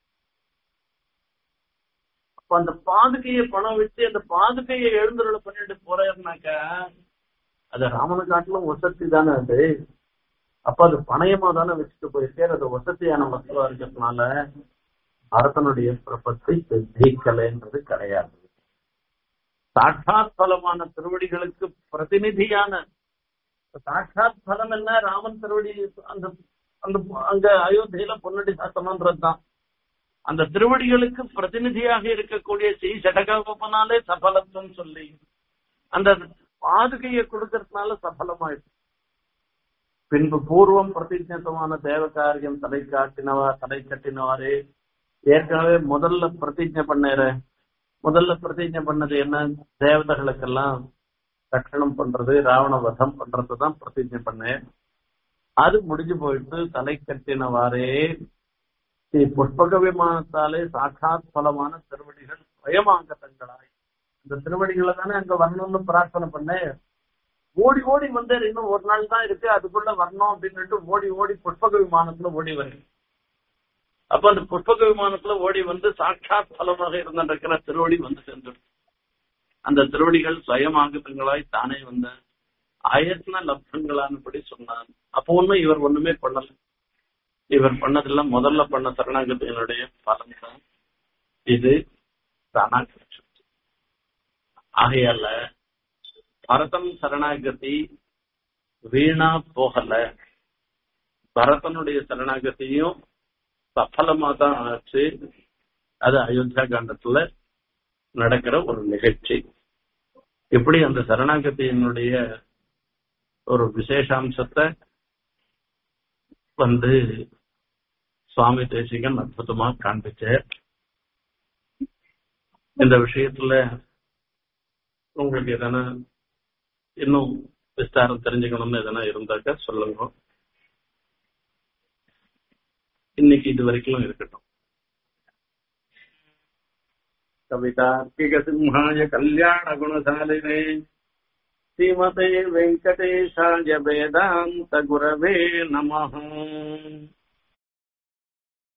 அப்ப அந்த பாதுகையை பணம் வச்சு அந்த பாதுகையை எழுந்துருள பண்ணிட்டு போறேன்னாக்கா அது ராமனை காட்டிலும் வசதி தானே அது அப்ப அது பணயமா தானே வச்சுட்டு போயிருக்காரு அது வசதியான வசதியா இருக்கிறதுனால பரதனுடைய பிரபத்தை ஜெயிக்கலைன்றது கிடையாது சாட்சாத் பலமான திருவடிகளுக்கு பிரதிநிதியான சாட்சாத் பலம் என்ன ராமன் திருவடி அந்த அந்த அங்க அயோத்தியில பொன்னடி சாத்தனம்ன்றது தான் அந்த திருவடிகளுக்கு பிரதிநிதியாக இருக்கக்கூடிய ஸ்ரீ சடகோபனாலே சபலத்துவம் சொல்லி அந்த பாதுகையை கொடுக்கறதுனால சபலமாயிடுச்சு பின்பு பூர்வம் பிரதிஜித்தமான தேவ காரியம் தலை காட்டினவா தலை கட்டினவாரே ஏற்கனவே முதல்ல பிரதிஜை பண்ணேற முதல்ல பிரதிஜை பண்ணது என்ன தேவதைகளுக்கெல்லாம் ரட்சணம் பண்றது ராவண வதம் பண்றதுதான் பிரதிஜை பண்ணேன் அது முடிஞ்சு போயிட்டு தலை கட்டினவாறே ஸ்ரீ புஷ்பக விமானத்தாலே சாட்சாத் பலமான திருவடிகள் சுயமாக தங்களாய் இந்த திருவடிகளை தானே அங்க வரணும்னு பிரார்த்தனை பண்ணேன் ஓடி ஓடி வந்தார் இன்னும் ஒரு நாள் தான் இருக்கு அதுக்குள்ள வரணும் அப்படின்னு ஓடி ஓடி புஷ்பக விமானத்துல ஓடி வருது அப்ப அந்த புஷ்பக விமானத்துல ஓடி வந்து சாட்சாத் பலமாக இருந்திருக்கிற திருவடி வந்து சேர்ந்துடும் அந்த திருவடிகள் சுயமாகத்தங்களாய் தானே வந்த ஆயத்ன லப்தங்களானபடி சொன்னான் அப்போ ஒண்ணும் இவர் ஒண்ணுமே பண்ணல இவர் பண்ணதெல்லாம் முதல்ல பண்ண சரணாகத்தினுடைய பலன் தான் இது தானா கிடைச்சது ஆகையால பரதம் சரணாகதி வீணா போகல பரதனுடைய சரணாகதியும் சஃலமா தான் ஆச்சு அது அயோத்தியா காண்டத்துல நடக்கிற ஒரு நிகழ்ச்சி இப்படி அந்த சரணாகதியினுடைய ஒரு விசேஷாம்சத்தை வந்து சுவாமி தேசிகன் அற்புதமா காண்பிச்சார் இந்த விஷயத்துல உங்களுக்கு எதனா இன்னும் விஸ்தாரம் தெரிஞ்சுக்கணும்னு எதனா இருந்தாக்க சொல்லுங்க இன்னைக்கு இது வரைக்கும் இருக்கட்டும் கவிதார்க்கிக சிம்ஹாய கல்யாண குணசாலினே ஸ்ரீமதே வெங்கடேஷாய வேதாந்த குரவே நமः